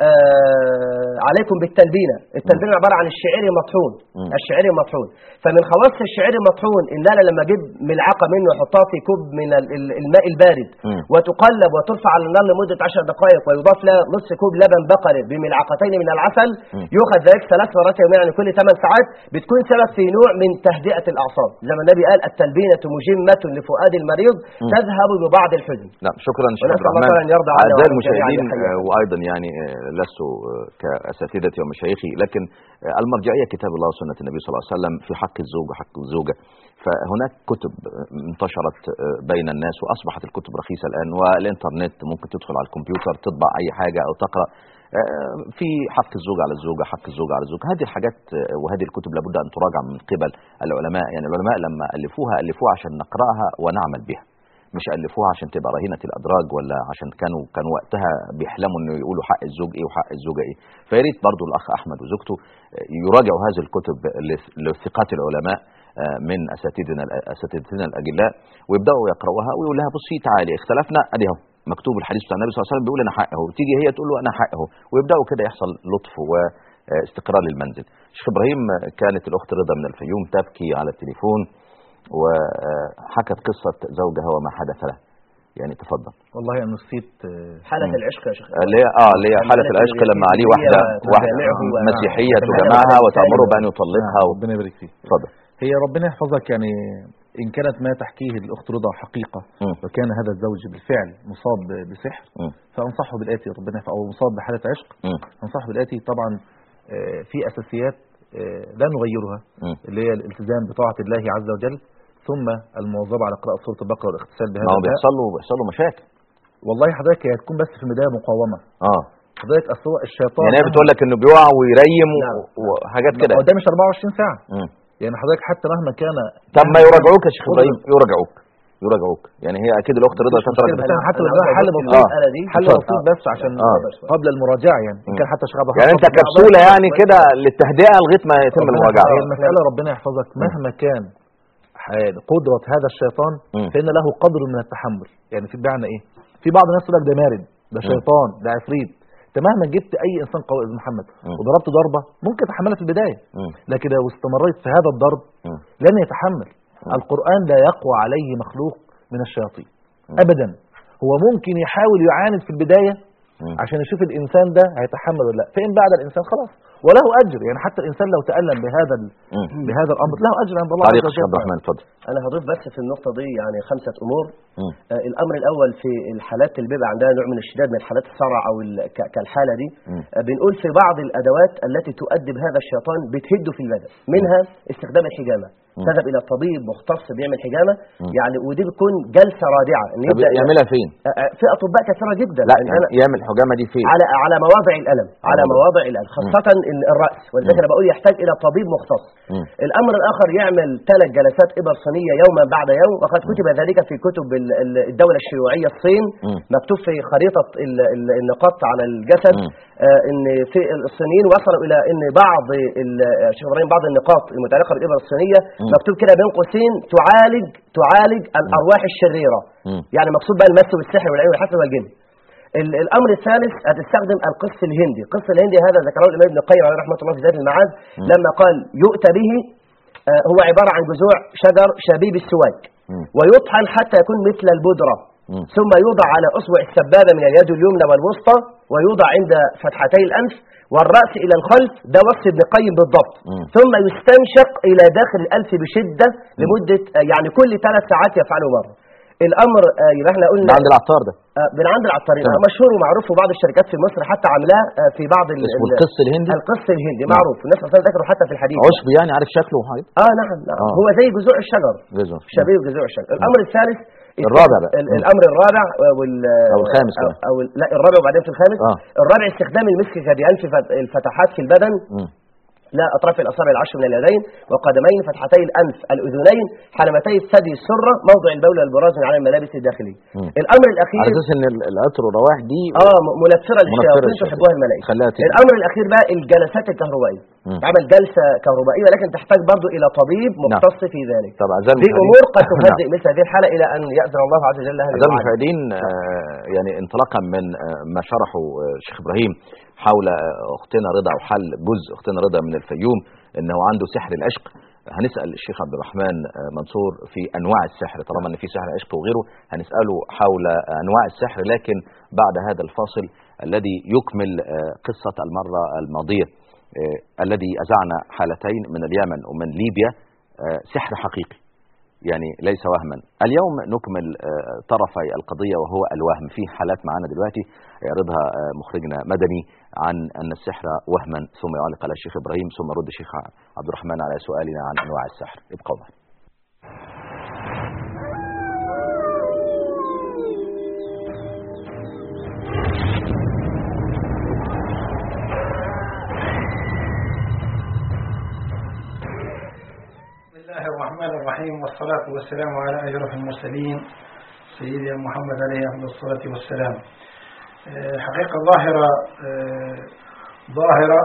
آه عليكم بالتلبينة التلبينة عبارة عن الشعير المطحون مم. الشعير المطحون فمن خواص الشعير المطحون ان انا لما اجيب ملعقه منه واحطها في كوب من ال- ال- الماء البارد مم. وتقلب وترفع على النار لمده 10 دقائق ويضاف لها نصف كوب لبن بقري بملعقتين من العسل مم. يؤخذ ذلك ثلاث مرات يوميا يعني كل 8 ساعات بتكون سبب في نوع من تهدئه الاعصاب زي ما النبي قال التلبينه مجمه لفؤاد المريض تذهب ببعض الحزن لا شكرا شيخ ونسأل عبد الله الرحمن تعالى أن يرضى عنا اعزائي وعن جميع المشاهدين الحياة. آه، وايضا يعني آه، لست آه، كاساتذتي ومشايخي لكن آه، المرجعيه كتاب الله وسنه النبي صلى الله عليه وسلم في حق الزوج وحق الزوجه فهناك كتب انتشرت آه، بين الناس واصبحت الكتب رخيصه الان والانترنت ممكن تدخل على الكمبيوتر تطبع اي حاجه او تقرا آه، في حق الزوج على الزوجه حق الزوج على الزوج هذه الحاجات آه، وهذه الكتب لابد ان تراجع من قبل العلماء يعني العلماء لما الفوها الفوها عشان نقراها ونعمل بها مش الفوها عشان تبقى رهينه الادراج ولا عشان كانوا كانوا وقتها بيحلموا انه يقولوا حق الزوج ايه وحق الزوجه ايه فيا ريت برضه الاخ احمد وزوجته آه، يراجعوا هذه الكتب لث- لثقات العلماء آه، من اساتذتنا اساتذتنا الاجلاء ويبداوا يقراوها ويقول لها بصي تعالي اختلفنا ادي اهو مكتوب الحديث بتاع النبي صلى الله عليه وسلم بيقول انا حق اهو تيجي هي تقول له انا حق اهو ويبداوا كده يحصل لطف واستقرار للمنزل شيخ ابراهيم آه، كانت الاخت رضا من الفيوم تبكي على التليفون وحكت قصة زوجها وما حدث له يعني تفضل والله انا نسيت آه، حالة العشق يا شيخ اللي هي اه اللي هي حالة العشق لما عليه واحدة واحدة مسيحية تجمعها وتأمره بأن يطلقها و- ربنا يبارك فيك اتفضل هي ربنا يحفظك يعني إن كانت ما تحكيه الأخت رضا حقيقة مم. وكان هذا الزوج بالفعل مصاب بسحر مم. فأنصحه بالآتي ربنا يحفظه أو مصاب بحالة عشق مم. أنصحه بالآتي طبعا آه، في أساسيات آه، لا نغيرها مم. اللي هي الالتزام بطاعة الله عز وجل ثم المواظبة على قراءة سورة البقرة والاغتسال بهذا ما هو الماء. بيحصل له بيحصل له مشاكل والله حضرتك هي هتكون بس في البداية مقاومة اه حضرتك أصل هو الشيطان يعني هي بتقول لك انه بيقع ويريم و- نعم. وحاجات كده هو ده مش 24 ساعة مم. يعني حضرتك حتى مهما كان طب ما يراجعوك يا شيخ ابراهيم يراجعوك يراجعوك يعني هي اكيد الاخت رضا مش مشكلة، تتراجع بس أنا حتى أنا لو ده عاوز حل أقول بسيط المسألة دي حل اتفضل. بسيط بس عشان آه. قبل المراجعة يعني إن مم. كان حتى شغال يعني انت كبسولة يعني كده للتهدئة لغاية ما يتم المراجعة هي المسألة ربنا يحفظك مهما كان ح- قدرة هذا الشيطان مم. فإن له قدر من التحمل يعني في بمعنى إيه في بعض الناس يقول لك ده مارد ده شيطان ده عفريت انت مهما جبت اي انسان قوي زي محمد مم. وضربت ضربه ممكن تحملها في البدايه مم. لكن لو استمريت في هذا الضرب مم. لن يتحمل القران لا يقوى عليه مخلوق من الشياطين ابدا هو ممكن يحاول يعاند في البدايه مم. عشان يشوف الانسان ده هيتحمل ولا لا فان بعد الانسان خلاص وله اجر يعني حتى الانسان لو تالم بهذا ال... مم. بهذا الامر له اجر عند الله تعليق عز الشيخ عبد وجل الرحمن اتفضل أنا هضيف بس في النقطة دي يعني خمسة أمور مم. آه، الأمر الأول في الحالات اللي بيبقى عندها نوع من الشداد من حالات الصرع أو ال- ك- كالحالة دي مم. آه، بنقول في بعض الأدوات التي تؤدي بهذا الشيطان بتهده في البدن منها استخدام الحجامة تذهب إلى طبيب مختص بيعمل حجامة مم. يعني ودي بتكون جلسة رادعة إن طب يبدأ يعملها فين؟ آه، آه، في أطباء كثيرة جدا لا يعني يعني أنا يعمل الحجامة دي فين؟ على على مواضع الالم على مواضع. مواضع الالم خاصه ال- الراس ولذلك انا بقول يحتاج الى طبيب مختص مم. الامر الاخر يعمل ثلاث جلسات ابر صينيه يوما بعد يوم وقد كتب ذلك في كتب ال- ال- الدوله الشيوعيه الصين مم. مكتوب في خريطه ال- ال- النقاط على الجسد مم. آه ان في الصينيين وصلوا الى ان بعض ال- آه، شيخ ابراهيم بعض النقاط المتعلقه بالابر الصينيه مم. مكتوب كده بين قوسين تعالج تعالج الارواح الشريره مم. يعني مقصود بقى المس والسحر والعين والحسد والجن ال- الامر الثالث هتستخدم القص الهندي القص الهندي هذا ذكره الامام ابن القيم عليه رحمه الله في زاد المعاد لما قال يؤتى به آه، هو عباره عن جذوع شجر شبيب السواك مم. ويطحن حتى يكون مثل البودره مم. ثم يوضع على اصبع السبابه من اليد اليمنى والوسطى ويوضع عند فتحتي الانف والراس الى الخلف ده وصف ابن القيم بالضبط مم. ثم يستنشق الى داخل الانف بشده لمده آه، يعني كل ثلاث ساعات يفعله مره الامر آه، يبقى احنا قلنا ده عند العطار ده آه، من عند العطارين تمام. آه، مشهور ومعروف وبعض الشركات في مصر حتى عاملاه آه، في بعض ال- اسمه ال- القص الهندي القص الهندي معروف الناس اصلا ذكروا حتى في الحديث عشب يعني عارف شكله وحاجات اه نعم نعم آه. هو زي جذوع الشجر جزء شبيه جذوع الشجر الامر الثالث الرابع بقى. ال- الامر الرابع آه، وال أو الخامس أو, كمان. أو ال- لا الرابع وبعدين في الخامس آه. الرابع استخدام المسك كبيان في فت- الفتحات في البدن مم. لا أطراف الأصابع العشر من اليدين وقدمين فتحتي الأنف الأذنين حلمتي الثدي السرة موضع البول والبراز من على الملابس الداخلية مم. الأمر الأخير على اساس ان ال- العطر والروائح دي اه م- منفرة منفرة للشياطين للشياطين. تحبها الملائكة خليها تيجي. الأمر الأخير بقى الجلسات الكهربائية مم. تعمل جلسة كهربائية ولكن تحتاج برضو إلى طبيب مختص في ذلك طب اعزائي دي المشاهدين أمور قد نعم. تهدئ مثل هذه الحالة إلى أن يأذن الله عز وجل لها أعزائي بالوعد. المشاهدين آه، يعني انطلاقا من آه، ما شرحه آه، شيخ ابراهيم حول آه، اختنا رضا او حل جزء اختنا رضا من الفيوم انه عنده سحر العشق هنسال الشيخ عبد الرحمن آه، منصور في انواع السحر طالما ان في سحر عشق وغيره هنساله حول آه، انواع السحر لكن بعد هذا الفاصل الذي يكمل آه، قصه المره الماضيه آه، الذي اذعنا حالتين من اليمن ومن ليبيا آه، سحر حقيقي يعني ليس وهما اليوم نكمل آه، طرفي القضية وهو الوهم في حالات معنا دلوقتي يعرضها آه، مخرجنا مدني عن أن السحر وهما ثم يعلق على الشيخ إبراهيم ثم يرد الشيخ عبد الرحمن على سؤالنا عن أنواع السحر ابقوا معنا بسم الله الرحمن الرحيم والصلاة والسلام على أشرف المرسلين سيدنا محمد عليه أفضل الصلاة والسلام آه، حقيقة ظاهرة آه، ظاهرة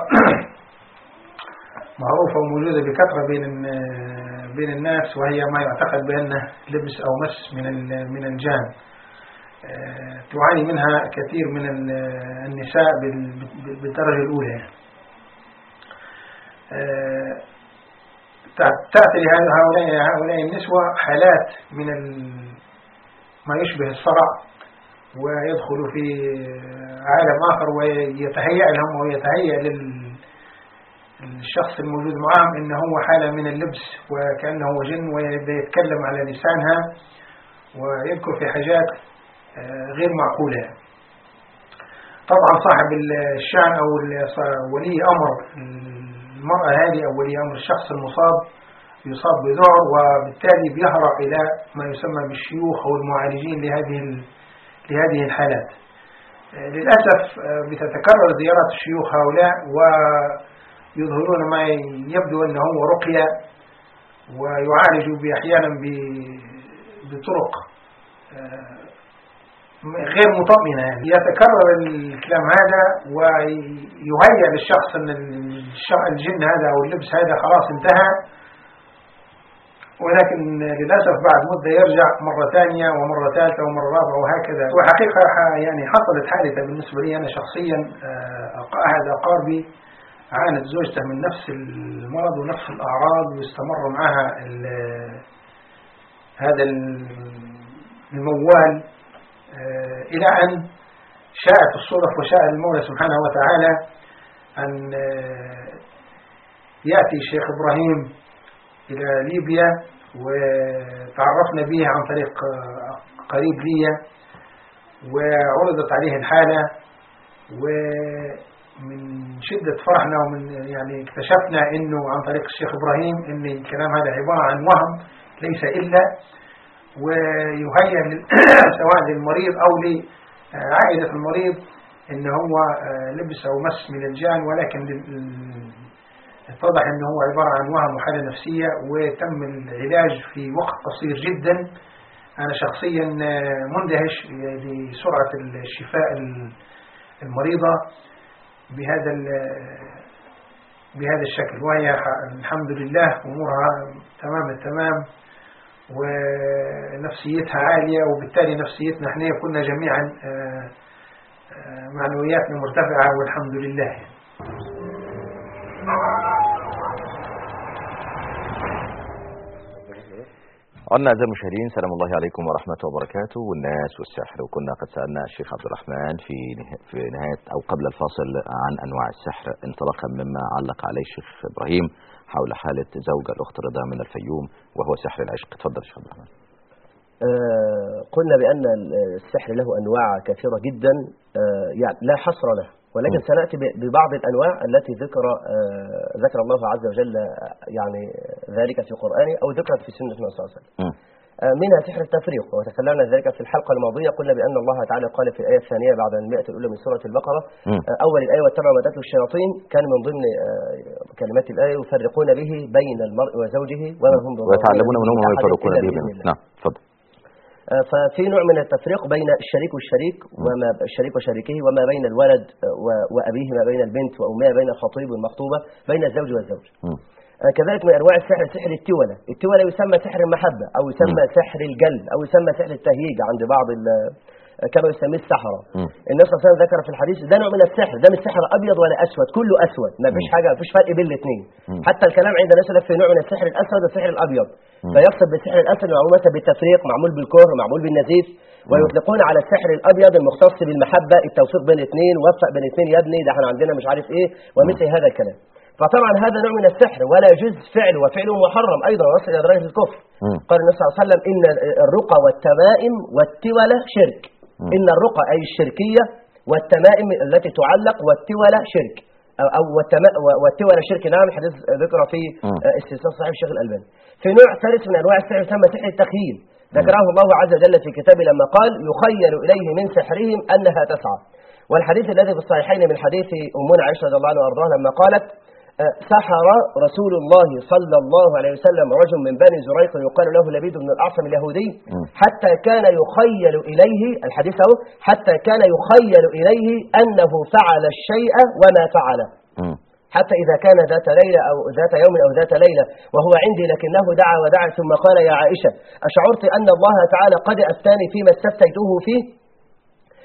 معروفة وموجودة بكثرة بين الن- بين الناس وهي ما يعتقد بأنه لبس أو مس من ال- من الجان آه، تعاني منها كثير من ال- النساء بال- بالدرجة الأولى يعني. آه، تع- تأتي لهؤلاء هؤلاء النسوة حالات من ال- ما يشبه الصرع ويدخل في عالم آخر ويتهيأ لهم ويتهيأ لل الشخص الموجود معهم ان هو حالة من اللبس وكأنه جن ويتكلم على لسانها ويذكر في حاجات آه، غير معقولة طبعا صاحب الشأن او ال- ولي امر المرأة هذه او ولي امر الشخص المصاب يصاب بذعر وبالتالي بيهرع الى ما يسمى بالشيوخ او المعالجين لهذه ال- لهذه الحالات آه، للأسف آه، بتتكرر زيارات الشيوخ هؤلاء ويظهرون ما يبدو أنه هو رقية ويعالجوا بأحيانا ب- بطرق آه، غير مطمئنة يعني يتكرر الكلام هذا ويهيأ للشخص أن الش- الجن هذا أو اللبس هذا خلاص انتهى ولكن للأسف بعد مدة يرجع مرة ثانية ومرة ثالثة ومرة رابعة وهكذا وحقيقة ح- يعني حصلت حادثة بالنسبة لي أنا شخصيا آه، أق- أحد أقاربي عانت زوجته من نفس المرض ونفس الأعراض واستمر معها ال- هذا ال- الموال آه، إلى أن شاءت الصدف وشاء المولى سبحانه وتعالى أن آه، يأتي الشيخ إبراهيم إلى ليبيا وتعرفنا به عن طريق آه، قريب لي وعرضت عليه الحالة ومن شدة فرحنا ومن يعني اكتشفنا انه عن طريق الشيخ ابراهيم ان الكلام هذا عبارة عن وهم ليس الا ويهيأ لل- سواء للمريض او لعائلة المريض ان هو آه، لبس او مس من الجان ولكن لل- اتضح ان هو عبارة عن وهم وحالة نفسية وتم العلاج في وقت قصير جدا انا شخصيا آه، مندهش بسرعة الشفاء المريضة بهذا ال- بهذا الشكل وهي ح- الحمد لله امورها تمام التمام ونفسيتها عالية وبالتالي نفسيتنا احنا كنا جميعا آه، آه، معنوياتنا مرتفعة والحمد لله قلنا أعزائي المشاهدين سلام الله عليكم ورحمة وبركاته والناس والسحر وكنا قد سألنا الشيخ عبد الرحمن في نه- في نهاية أو قبل الفاصل عن أنواع السحر انطلاقا مما علق عليه الشيخ إبراهيم حول حالة زوجة الأخت رضا من الفيوم وهو سحر العشق تفضل يا شيخ عبد الرحمن آه، قلنا بأن السحر له أنواع كثيرة جدا آه، يعني لا حصر له ولكن م. سنأتي ب- ببعض الأنواع التي ذكر آه، ذكر الله عز وجل آه، يعني ذلك في قرآنه أو ذكرت في سنة النبي صلى الله عليه وسلم مم. آه، منها سحر التفريق وتكلمنا ذلك في الحلقة الماضية قلنا بأن الله تعالى قال في الآية الثانية بعد المئة الأولى من سورة البقرة مم. آه، أول الآية واتبعوا ما تتلو الشياطين كان من ضمن آه، كلمات الآية يفرقون به بين المرء وزوجه وما هم بضارين ويتعلمون منهم ما أحد يفرقون إلا به بإذن بينهم. الله. نعم تفضل آه، ففي نوع من التفريق بين الشريك والشريك وما الشريك وشريكه وما بين الولد آه، و- وأبيه ما بين البنت وأمها بين الخطيب والمخطوبة بين الزوج والزوج مم. آه، كذلك من أنواع السحر سحر التولة التولة يسمى سحر المحبة أو يسمى سحر الجلب أو يسمى سحر التهييج عند بعض ال- آه، كما يسميه السحرة مم. النبي صلى الله عليه وسلم ذكر في الحديث ده نوع من السحر ده مش سحر أبيض ولا أسود كله أسود ما فيش حاجة ما فيش فرق بين الاثنين مم. حتى الكلام عند الناس يقول لك في نوع من السحر الأسود والسحر الأبيض مم. فيقصد بالسحر الأسود معمول مثلا بالتفريق معمول بالكره معمول بالنزيف ويطلقون على السحر الأبيض المختص بالمحبة التوفيق بين الاثنين وفق بين الاثنين يا ابني ده احنا عندنا مش عارف ايه ومثل هذا الكلام فطبعا هذا نوع من السحر ولا يجوز فعله وفعله محرم أيضا وصل إلى درجة الكفر مم. قال النبي صلى الله عليه وسلم إن الرقى والتمائم والتولة شرك مم. إن الرقى أي الشركية والتمائم التي تعلق والتولة شرك أو أو والتما- والتولة شرك نعم حديث ذكر في مم. آه، استثناء صحيح الشيخ الألباني في نوع ثالث من أنواع السحر يسمى سحر التخييل ذكره الله عز وجل في كتابه لما قال يخيل إليه من سحرهم أنها تسعى والحديث الذي في الصحيحين من حديث أمنا عائشة رضي الله عنها وأرضاها لما قالت آه، سحر رسول الله صلى الله عليه وسلم رجل من بني زريق يقال له لبيد بن الأعصم اليهودي مم. حتى كان يخيل إليه الحديث أهو حتى كان يخيل إليه أنه فعل الشيء وما فعله مم. حتى إذا كان ذات ليلة أو ذات يوم أو ذات ليلة وهو عندي لكنه دعا ودعا ثم قال يا عائشة أشعرت أن الله تعالى قد أفتاني فيما استفتيته فيه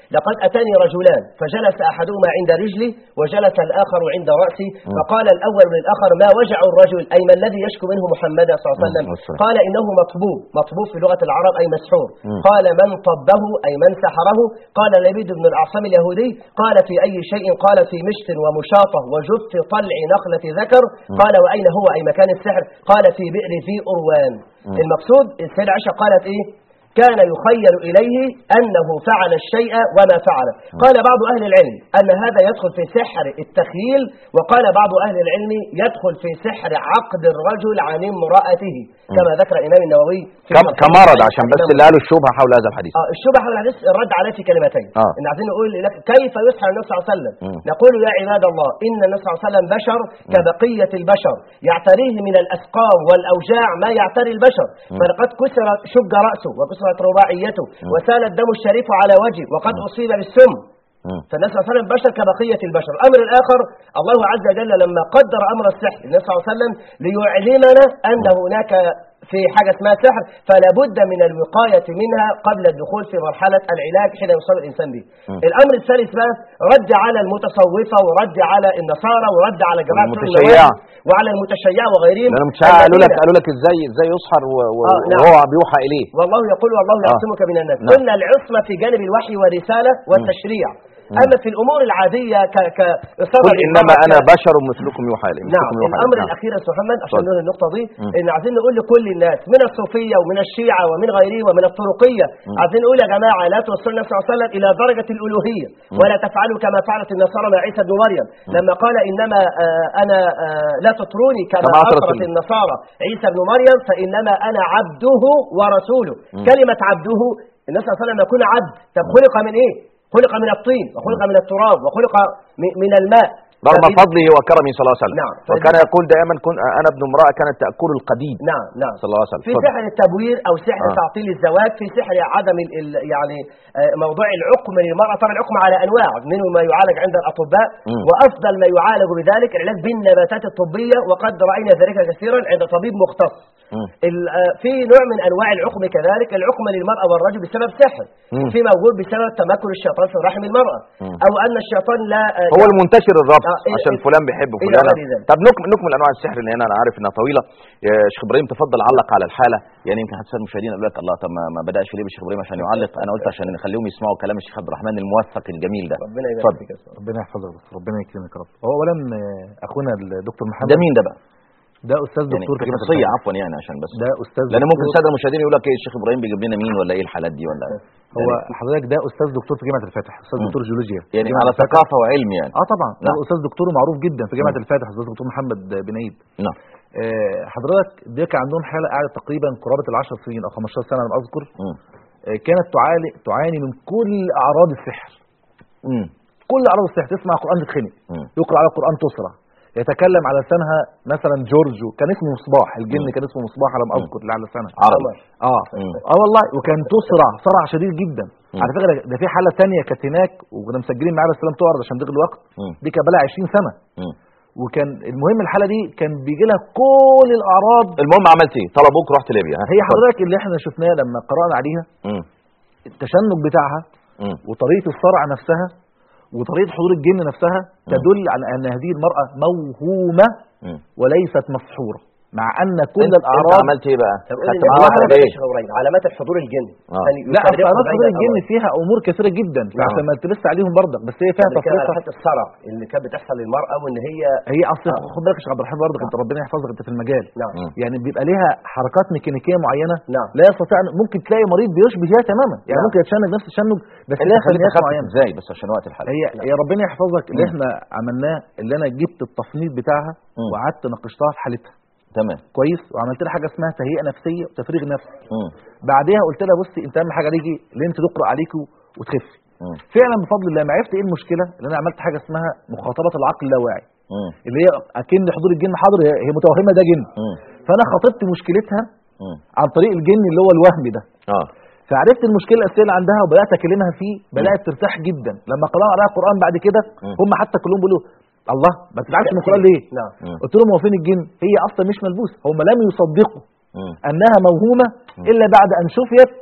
لقد أتاني رجلان فجلس أحدهما عند رجلي وجلس الآخر عند رأسي فقال الأول للآخر ما وجع الرجل أي ما الذي يشكو منه محمد صلى الله عليه وسلم والسلام. قال إنه مطبوب مطبوب في لغة العرب أي مسحور قال من طبه أي من سحره قال لبيد بن الأعصم اليهودي قال في أي شيء قال في مشط ومشاطة وجف طلع نخلة ذكر قال وأين هو أي مكان السحر قال في بئر في أروان المقصود السيدة عائشة قالت إيه كان يخيل إليه أنه فعل الشيء وما فعل قال بعض أهل العلم أن هذا يدخل في سحر التخييل وقال بعض أهل العلم يدخل في سحر عقد الرجل عن امرأته كما ذكر الإمام النووي في كم- تلخيص كمرض الحديث عشان عن بس الإمام اللي قالوا الشبهه حول هذا الحديث آه الشبهة حول الحديث الرد عليه في كلمتين آه. إن عايزين نقول لك كيف يسحر النبي صلى الله عليه وسلم مم. نقول يا عباد الله إن النبي صلى الله عليه وسلم بشر كبقية البشر يعتريه من الأسقام والأوجاع ما يعتري البشر فلقد كسر شج رأسه وكسرت رباعيته وسال الدم الشريف على وجهه وقد أصيب بالسم مم. فالنبي صلى الله عليه وسلم بشر كبقية البشر الأمر الآخر الله عز وجل لما قدر أمر السحر النبي صلى الله عليه وسلم ليعلمنا أن هناك في حاجة اسمها سحر فلا بد من الوقاية منها قبل الدخول في مرحلة العلاج حين يصاب الإنسان به الأمر الثالث بقى رد على المتصوفة ورد على النصارى ورد على جماعة والمتشيعة. النواب وعلى المتشيع وغيرهم لأنهم مش قالوا لك الذين- قالوا لك ازاي ازاي يسحر و- و- آه، نعم. وهو بيوحى اليه والله يقول والله آه. يعصمك من الناس نعم. قلنا العصمة في جانب الوحي والرسالة والتشريع أما في الأمور العادية ك ك قل انما انا بشر مثلكم يوحى الي نعم مثلكم يوحى إلي. الامر نعم. الاخير يا استاذ محمد عشان اتفضل. نقول النقطه دي مم. ان عايزين نقول لكل الناس من الصوفيه ومن الشيعه ومن غيرهم ومن الطرقيه عايزين نقول يا جماعه لا توصلوا النبي صلى الله عليه وسلم الى درجه الالوهيه ولا تفعلوا كما فعلت النصارى مع عيسى بن مريم لما قال انما آه انا آه لا تطروني كما كما أطرت اطرت ال- النصارى عيسى بن مريم فانما انا عبده ورسوله كلمه عبده النبي صلى الله عليه وسلم يكون عبد طب خلق من ايه خلق من الطين وخلق من التراب وخلق م- من الماء رغم فإذا- فضله وكرمه صلى الله عليه وسلم نعم. وكان يقول دائما كن انا ابن امراه كانت تاكل القديد نعم نعم صلى الله عليه وسلم في اتفضل. سحر التبوير او سحر آه. تعطيل الزواج في سحر عدم ال ال يعني آه، موضوع العقم للمراه طبعا العقم على انواع منه ما يعالج عند الاطباء مم. وافضل ما يعالج بذلك العلاج بالنباتات الطبيه وقد راينا ذلك كثيرا عند طبيب مختص مم. ال- آه، في نوع من انواع العقم كذلك العقم للمراه والرجل بسبب سحر مم. في موجود بسبب تمكن الشيطان في رحم المراه مم. او ان الشيطان لا آه، هو المنتشر الربط آه، إيه- عشان إيه- فلان بيحب إلى فلانه غير ذلك. طب نكمل نكمل انواع السحر لان انا عارف انها طويله يا شيخ ابراهيم تفضل علق على الحاله يعني يمكن حتى المشاهدين قالوا لك الله طب ما ما بداش ليه بالشيخ ابراهيم عشان يعلق انا قلت عشان نخليهم يسمعوا كلام الشيخ عبد الرحمن الموثق الجميل ده ربنا يبارك اتفضل. فيك يا أستاذ. ربنا يحفظك بس ربنا يكرمك يا رب هو اولا آه، اخونا الدكتور محمد ده مين ده بقى؟ ده استاذ يعني دكتور في جامعه خصوصيه الفيوم. عفوا يعني عشان بس ده استاذ لان ممكن دكتور- الساده المشاهدين يقول لك ايه الشيخ ابراهيم بيجيب لنا مين ولا ايه الحالات دي ولا هو يعني- حضرتك ده استاذ دكتور في جامعه الفاتح استاذ مم. دكتور جيولوجيا في يعني جامعة على الفاتح. ثقافه وعلم يعني اه طبعا ده نعم. استاذ دكتور معروف جدا في جامعه مم. الفاتح استاذ دكتور محمد بن عيد نعم آه، حضرتك ده كان عندهم حاله قعدت تقريبا قرابه ال 10 سنين او 15 سنه انا اذكر مم. آه، كانت تعاني تعاني من كل اعراض السحر مم. كل اعراض السحر تسمع قران تتخنق مم. يقرا على القران تسرع يتكلم على لسانها مثلا جورج كان اسمه مصباح الجن مم. كان اسمه مصباح على ما اذكر اللي على لسانها عربي اه مم. اه والله وكان تسرع صرع شديد جدا مم. على فكره ده في حاله تانية كانت هناك وكنا مسجلين معاها بس لم تعرض عشان ضيق الوقت مم. دي كان بقى 20 سنه مم. وكان المهم الحاله دي كان بيجي لها كل الاعراض المهم عملت ايه طلبوك رحت ليبيا ها؟ هي حضرتك اللي احنا شفناه لما قرانا عليها مم. التشنج بتاعها مم. وطريقه الصرع نفسها وطريقه حضور الجن نفسها تدل على ان هذه المراه موهومه مم. وليست مسحوره مع ان كل انت- انت الاعراض عملت ايه بقى طب خدت قول لي معاها علامات ايه الشيخ إبراهيم، علامات الحضور الجني آه. يعني لا يفرقوا اصل بين حضور الجن الأمرين. فيها امور كثيره جدا نعم. عشان ما تلس عليهم برضك بس هي فيها بنتكلم على تفرقه حته الصرع اللي كانت بتحصل للمراه وان هي هي اصل آه. خد بالك يا شيخ عبد الرحمن برضك انت ربنا يحفظك انت في المجال نعم مم. يعني بيبقى ليها حركات ميكانيكيه معينه نعم لا يستطيع أن- ممكن تلاقي مريض بيشبه فيها تماما يعني نعم. ممكن يتشنج نفس التشنج بس انت ليها خليتها فنيات خفت معينه ازاي بس عشان وقت الحلقه هي يا ربنا يحفظك اللي مم. احنا عملناه اللي انا جبت التصنيف بتاعها مم. وقعدت ناقشتها في حالتها تمام كويس وعملت لها حاجه اسمها تهيئه نفسيه وتفريغ نفسي مم. بعدها قلت لها بصي انت اهم حاجه ليكي اللي انت تقرا عليكي وتخفي مم. فعلا بفضل الله ما عرفت ايه المشكله اللي انا عملت حاجه اسمها مخاطبه العقل اللاواعي مم. اللي هي اكن حضور الجن حاضر هي هي متوهمه ده جن مم. فانا خاطبت مشكلتها مم. عن طريق الجن اللي هو الوهم ده اه فعرفت المشكله الاساسيه اللي عندها وبدات اكلمها فيه بدات ترتاح جدا لما قراوا عليها القران بعد كده مم. هم حتى كلهم بيقولوا الله ما تزعلش من القران ليه نعم مم. قلت لهم هو فين الجن هي اصلا مش ملبوسه هم لم يصدقوا مم. انها موهومه الا بعد ان شفيت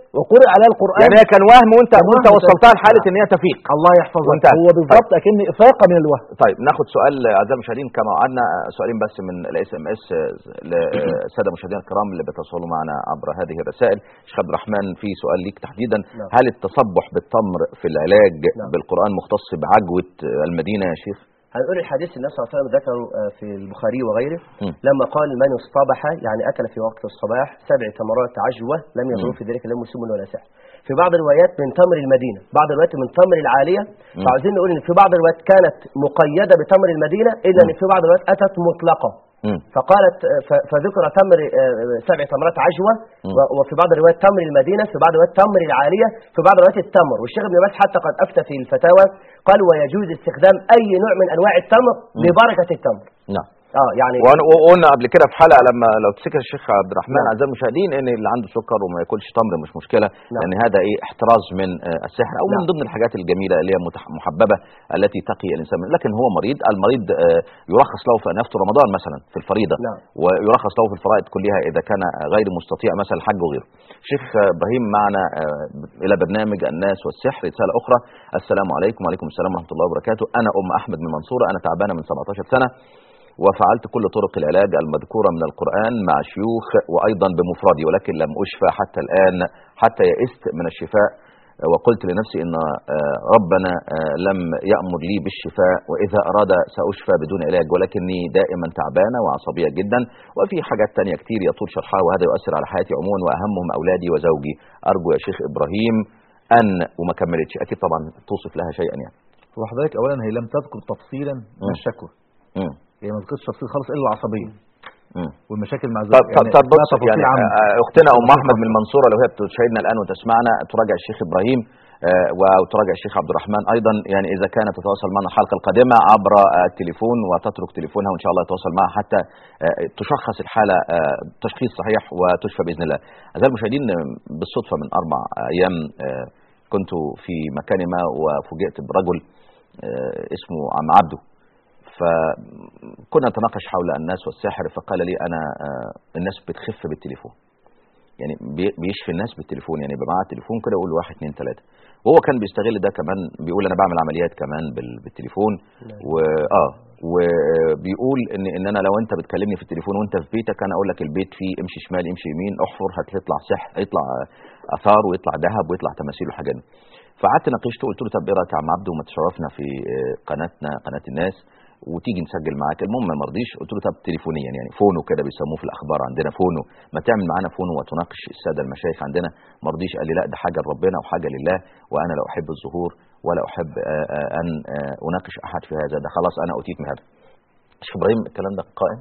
وقرئ عليها القران يعني هي كان وهم وانت كان وانت وهم وصلتها بس- لحاله ان هي تفيق الله يحفظك وانتهى. هو بالظبط اكن افاقه من الوهم طيب ناخد سؤال اعزائي المشاهدين كما وعدنا سؤالين بس من الاس ام اس للساده المشاهدين الكرام اللي بيتواصلوا معنا عبر هذه الرسائل شيخ عبد الرحمن في سؤال ليك تحديدا نعم. هل التصبح بالتمر في العلاج نعم. بالقران مختص بعجوه المدينه يا شيخ هنقول الحديث النبي صلى الله عليه وسلم ذكره آه، في البخاري وغيره مم. لما قال من اصطبح يعني اكل في وقت الصباح سبع تمرات عجوه لم يضر مم. في ذلك لا مسلم ولا سحر في بعض الروايات من تمر المدينه بعض الروايات من تمر العاليه مم. فعاوزين نقول ان في بعض الروايات كانت مقيده بتمر المدينه الا ان مم. في بعض الروايات اتت مطلقه مم. فقالت ف- فذكر تمر آه، سبع تمرات عجوه مم. و- وفي بعض الروايات تمر المدينه في بعض الروايات تمر العاليه في بعض الروايات التمر والشيخ ابن باز حتى قد افتى في الفتاوى قال ويجوز استخدام اي نوع من انواع التمر لبركه التمر نعم اه يعني وأنا- وقلنا قبل كده في حلقه لما لو تفتكر الشيخ عبد الرحمن نعم. اعزائي المشاهدين ان اللي عنده سكر وما ياكلش تمر مش مشكله نعم. لان هذا ايه احتراز من آه، السحر او من نعم. ضمن الحاجات الجميله اللي هي متح- محببه التي تقي الانسان منها. لكن هو مريض المريض آه، يرخص له في ان يفطر رمضان مثلا في الفريضه نعم. ويرخص له في الفرائض كلها اذا كان غير مستطيع مثلا الحج وغيره. شيخ آه، ابراهيم معنا آه، الى برنامج الناس والسحر رساله اخرى السلام عليكم وعليكم السلام ورحمه الله وبركاته انا ام احمد من المنصوره انا تعبانه من 17 سنه وفعلت كل طرق العلاج المذكورة من القرآن مع شيوخ وأيضا بمفردي ولكن لم أشفى حتى الآن حتى يئست من الشفاء وقلت لنفسي إن آه، ربنا آه، لم يأمر لي بالشفاء وإذا أراد سأشفى بدون علاج ولكني دائما تعبانة وعصبية جدا وفي حاجات تانية كتير يطول شرحها وهذا يؤثر على حياتي عموما وأهمهم أولادي وزوجي أرجو يا شيخ إبراهيم أن وما كملتش أكيد طبعا توصف لها شيئا يعني وحضرتك اولا هي لم تذكر تفصيلا من مم. الشكوى مم. هي ما ذكرتش تفصيل خالص الا العصبيه مم. والمشاكل مع طب زوجها طب طب اسمها بص تفاصيل يعني عامة. آه، اختنا ام احمد من المنصوره لو هي بتشاهدنا الان وتسمعنا تراجع الشيخ ابراهيم آه، وتراجع الشيخ عبد الرحمن ايضا يعني اذا كانت تتواصل معنا الحلقه القادمه عبر آه، التليفون وتترك تليفونها وان شاء الله يتواصل معها حتى آه، تشخص الحاله آه، تشخيص صحيح وتشفى باذن الله. اعزائي المشاهدين آه، بالصدفه من اربع ايام آه، كنت في مكان ما وفوجئت برجل آه، اسمه عم عبده فكنا نتناقش حول الناس والسحر فقال لي انا آه، الناس بتخف بالتليفون يعني بي- بيشفي الناس بالتليفون يعني يبقى معاه تليفون كده يقول له واحد اتنين تلاته وهو كان بيستغل ده كمان بيقول انا بعمل عمليات كمان بال- بالتليفون واه وبيقول ان ان انا لو انت بتكلمني في التليفون وانت في بيتك انا اقول لك البيت فيه امشي شمال امشي يمين احفر هتطلع سحر يطلع اثار ويطلع ذهب ويطلع تماثيل وحاجات دي. فقعدت ناقشته قلت له طب ايه رايك يا عم عبده ما تشرفنا في آه، قناتنا قناه الناس وتيجي نسجل معاك المهم ما رضيش قلت له طب تليفونيا يعني فونو كده بيسموه في الاخبار عندنا فونو ما تعمل معانا فونو وتناقش الساده المشايخ عندنا ما رضيش قال لي لا ده حاجه لربنا وحاجه لله وانا لا احب الظهور ولا احب آه، آه، ان آه، اناقش احد في هذا ده خلاص انا اوتيت من هذا شيخ ابراهيم الكلام ده قائم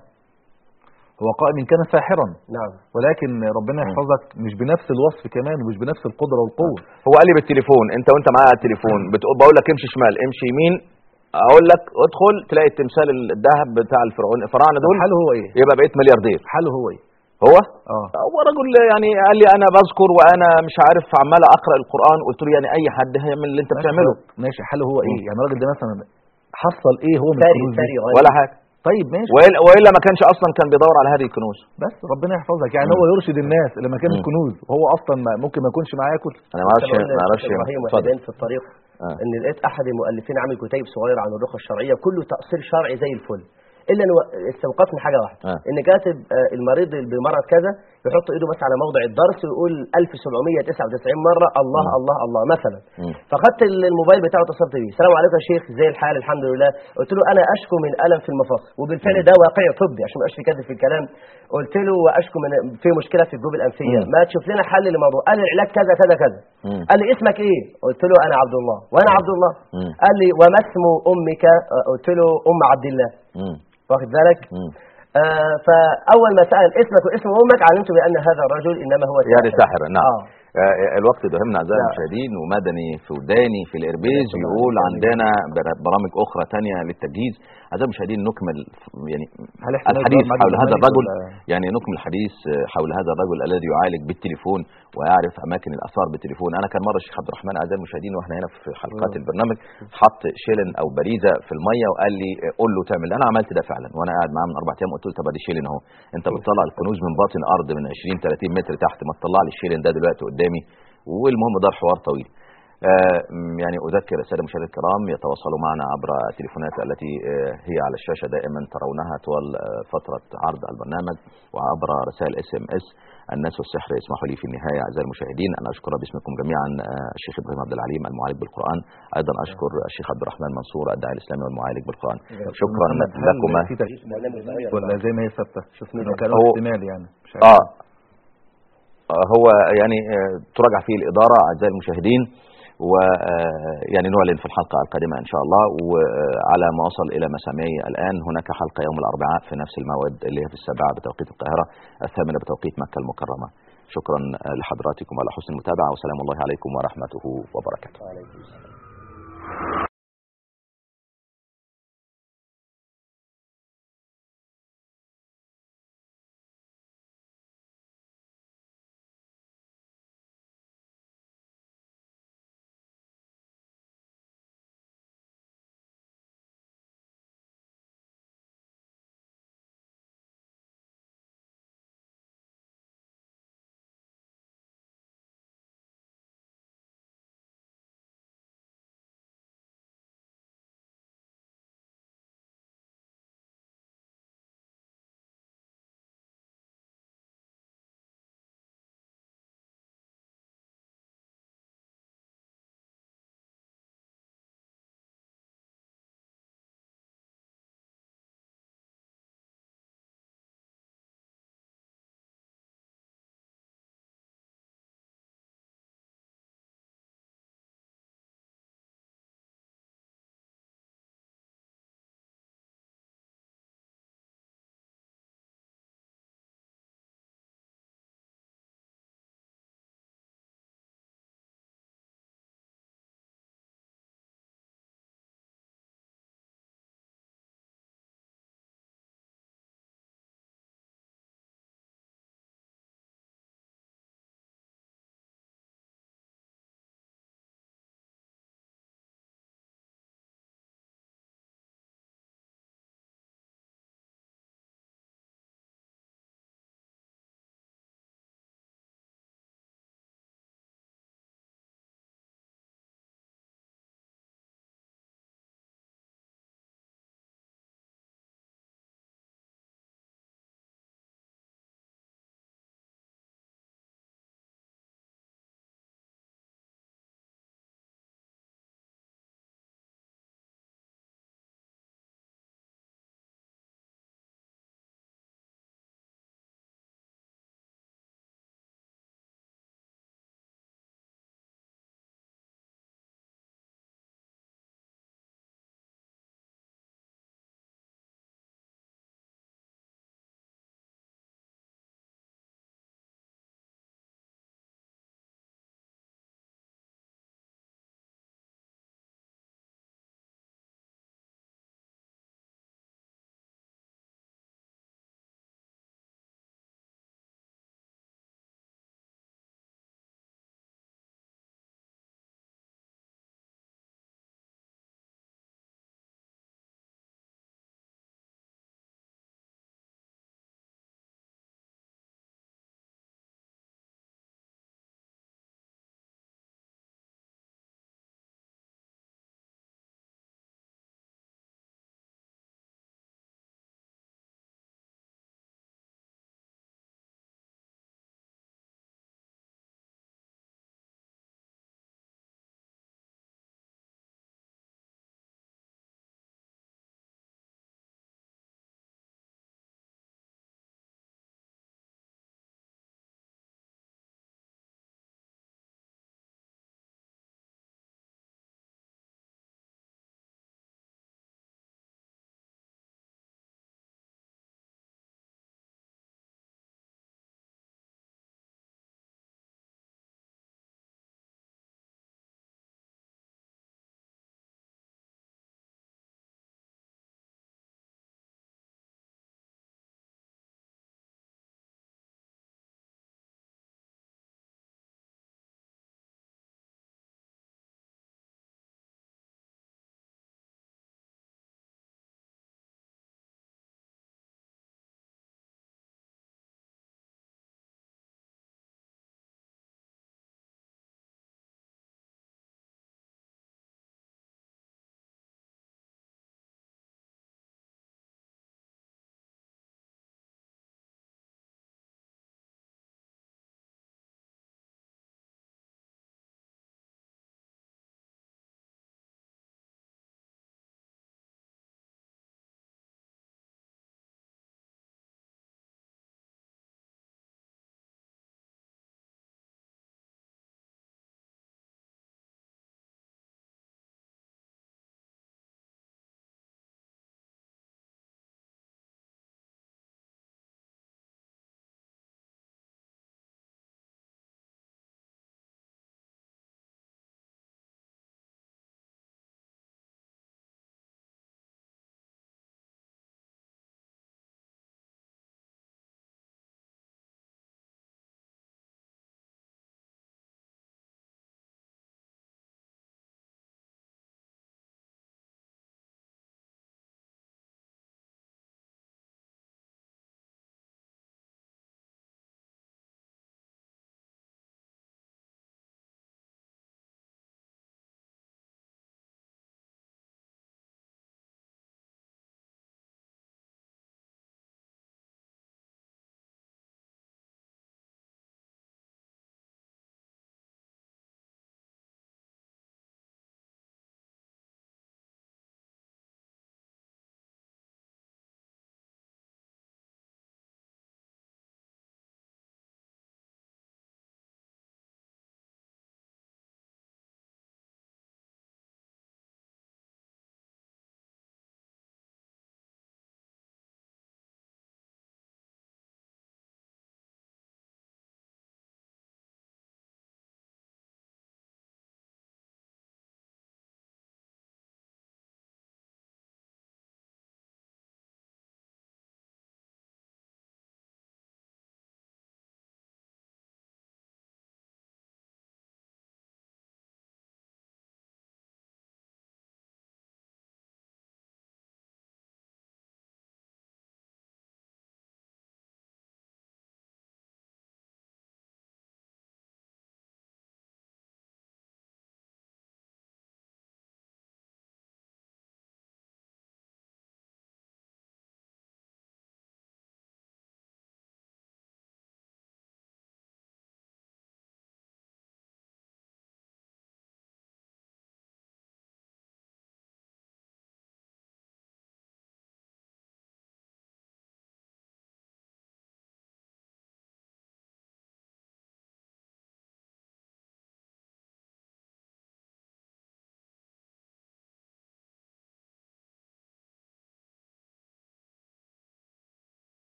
هو قائم إن كان ساحرا نعم ولكن ربنا يحفظك مش بنفس الوصف كمان ومش بنفس القدره والقوه هو قال لي بالتليفون انت وانت معايا على التليفون بتقول بقول لك امشي شمال امشي يمين اقول لك ادخل تلاقي التمثال الذهب بتاع الفرعون الفراعنه دول حاله هو ايه يبقى بقيت ملياردير حاله هو ايه هو اه هو رجل يعني قال لي انا بذكر وانا مش عارف عمال اقرا القران قلت له يعني اي حد هيعمل اللي انت ماشي بتعمله حضرتك، ماشي حاله هو ايه يعني الراجل ده مثلا حصل ايه هو من ثري الكنوز ثري دي غني. ولا حاجه طيب ماشي والا والا ما كانش اصلا كان بيدور على هذه الكنوز بس ربنا يحفظك يعني مم. هو يرشد الناس الى مكان مم. الكنوز وهو اصلا ما ممكن ما يكونش معاه ياكل انا ما اعرفش كما قلنا ما اعرفش الشيخ ابراهيم اتفضل وحيدين في الطريق آه. ان لقيت احد المؤلفين عامل كتيب صغير عن الرقى الشرعيه كله تاصيل شرعي زي الفل الا ان استوقفني حاجه واحده آه. ان كاتب آه، المريض اللي بمرض كذا يحط ايده مثلا على موضع الضرس ويقول 1799 مره الله مم. الله الله مثلا مم. فخدت الموبايل بتاعه اتصلت بيه السلام عليكم يا شيخ زي الحال الحمد لله قلت له انا اشكو من الم في المفاصل وبالفعل ده واقعي طبي عشان ما ابقاش في كذب في الكلام قلت له واشكو من في مشكله في الجيوب الانفيه مم. ما تشوف لنا حل للموضوع قال لي العلاج كذا كذا كذا مم. قال لي اسمك ايه قلت له انا عبد الله وانا عبد الله مم. قال لي وما اسم امك آه، قلت له ام عبد الله مم. واخد بالك مم. آه فاول ما سال اسمك واسم امك علمت بان هذا الرجل انما هو يعني ساحر نعم اه آه، الوقت دهمنا اعزائي نعم. المشاهدين ومدني في وداني في الاربيز نعم. يقول نعم. عندنا بر- برامج اخرى تانية للتجهيز اعزائي المشاهدين نكمل يعني هل احتمال الحديث يدور معاك حول هذا البرنامج الرجل ولا- يعني نكمل الحديث آه، حول هذا الرجل الذي يعالج بالتليفون ويعرف اماكن الاثار بالتليفون انا كان مره الشيخ عبد الرحمن اعزائي المشاهدين واحنا هنا في حلقات مم. البرنامج حط شيلن او باريزه في الميه وقال لي آه، قول له تعمل انا عملت ده فعلا وانا قاعد معاه من اربع ايام قلت له طب ادي شيلن اهو انت بتطلع الكنوز من باطن ارض من 20 30 متر تحت ما تطلع لي الشيلن ده دلوقتي قدامي والمهم دار حوار طويل آه، م- يعني أذكر السادة المشاهدين الكرام يتواصلوا معنا عبر التليفونات التي آه، هي على الشاشة دائما ترونها طوال آه، فترة عرض البرنامج وعبر رسائل اس ام اس الناس والسحر اسمحوا لي في النهاية أعزائي المشاهدين أن أشكر باسمكم جميعا آه، الشيخ إبراهيم عبد العليم المعالج بالقرآن أيضا أشكر الشيخ عبد الرحمن منصور الداعي الإسلامي والمعالج بالقرآن شكرا محمد، هل لكما في تغيير ولا زي ما هي ثابته شفنا انه كان هو- احتمال يعني مش عارف. اه آه، هو يعني آه، تراجع فيه الإدارة أعزائي المشاهدين ويعني نعلن في الحلقة القادمة إن شاء الله وعلى ما وصل إلى مسامعي الآن هناك حلقة يوم الأربعاء في نفس الموعد اللي هي في السابعة بتوقيت القاهرة الثامنة بتوقيت مكة المكرمة شكرا آه، لحضراتكم على حسن المتابعة وسلام الله عليكم ورحمته وبركاته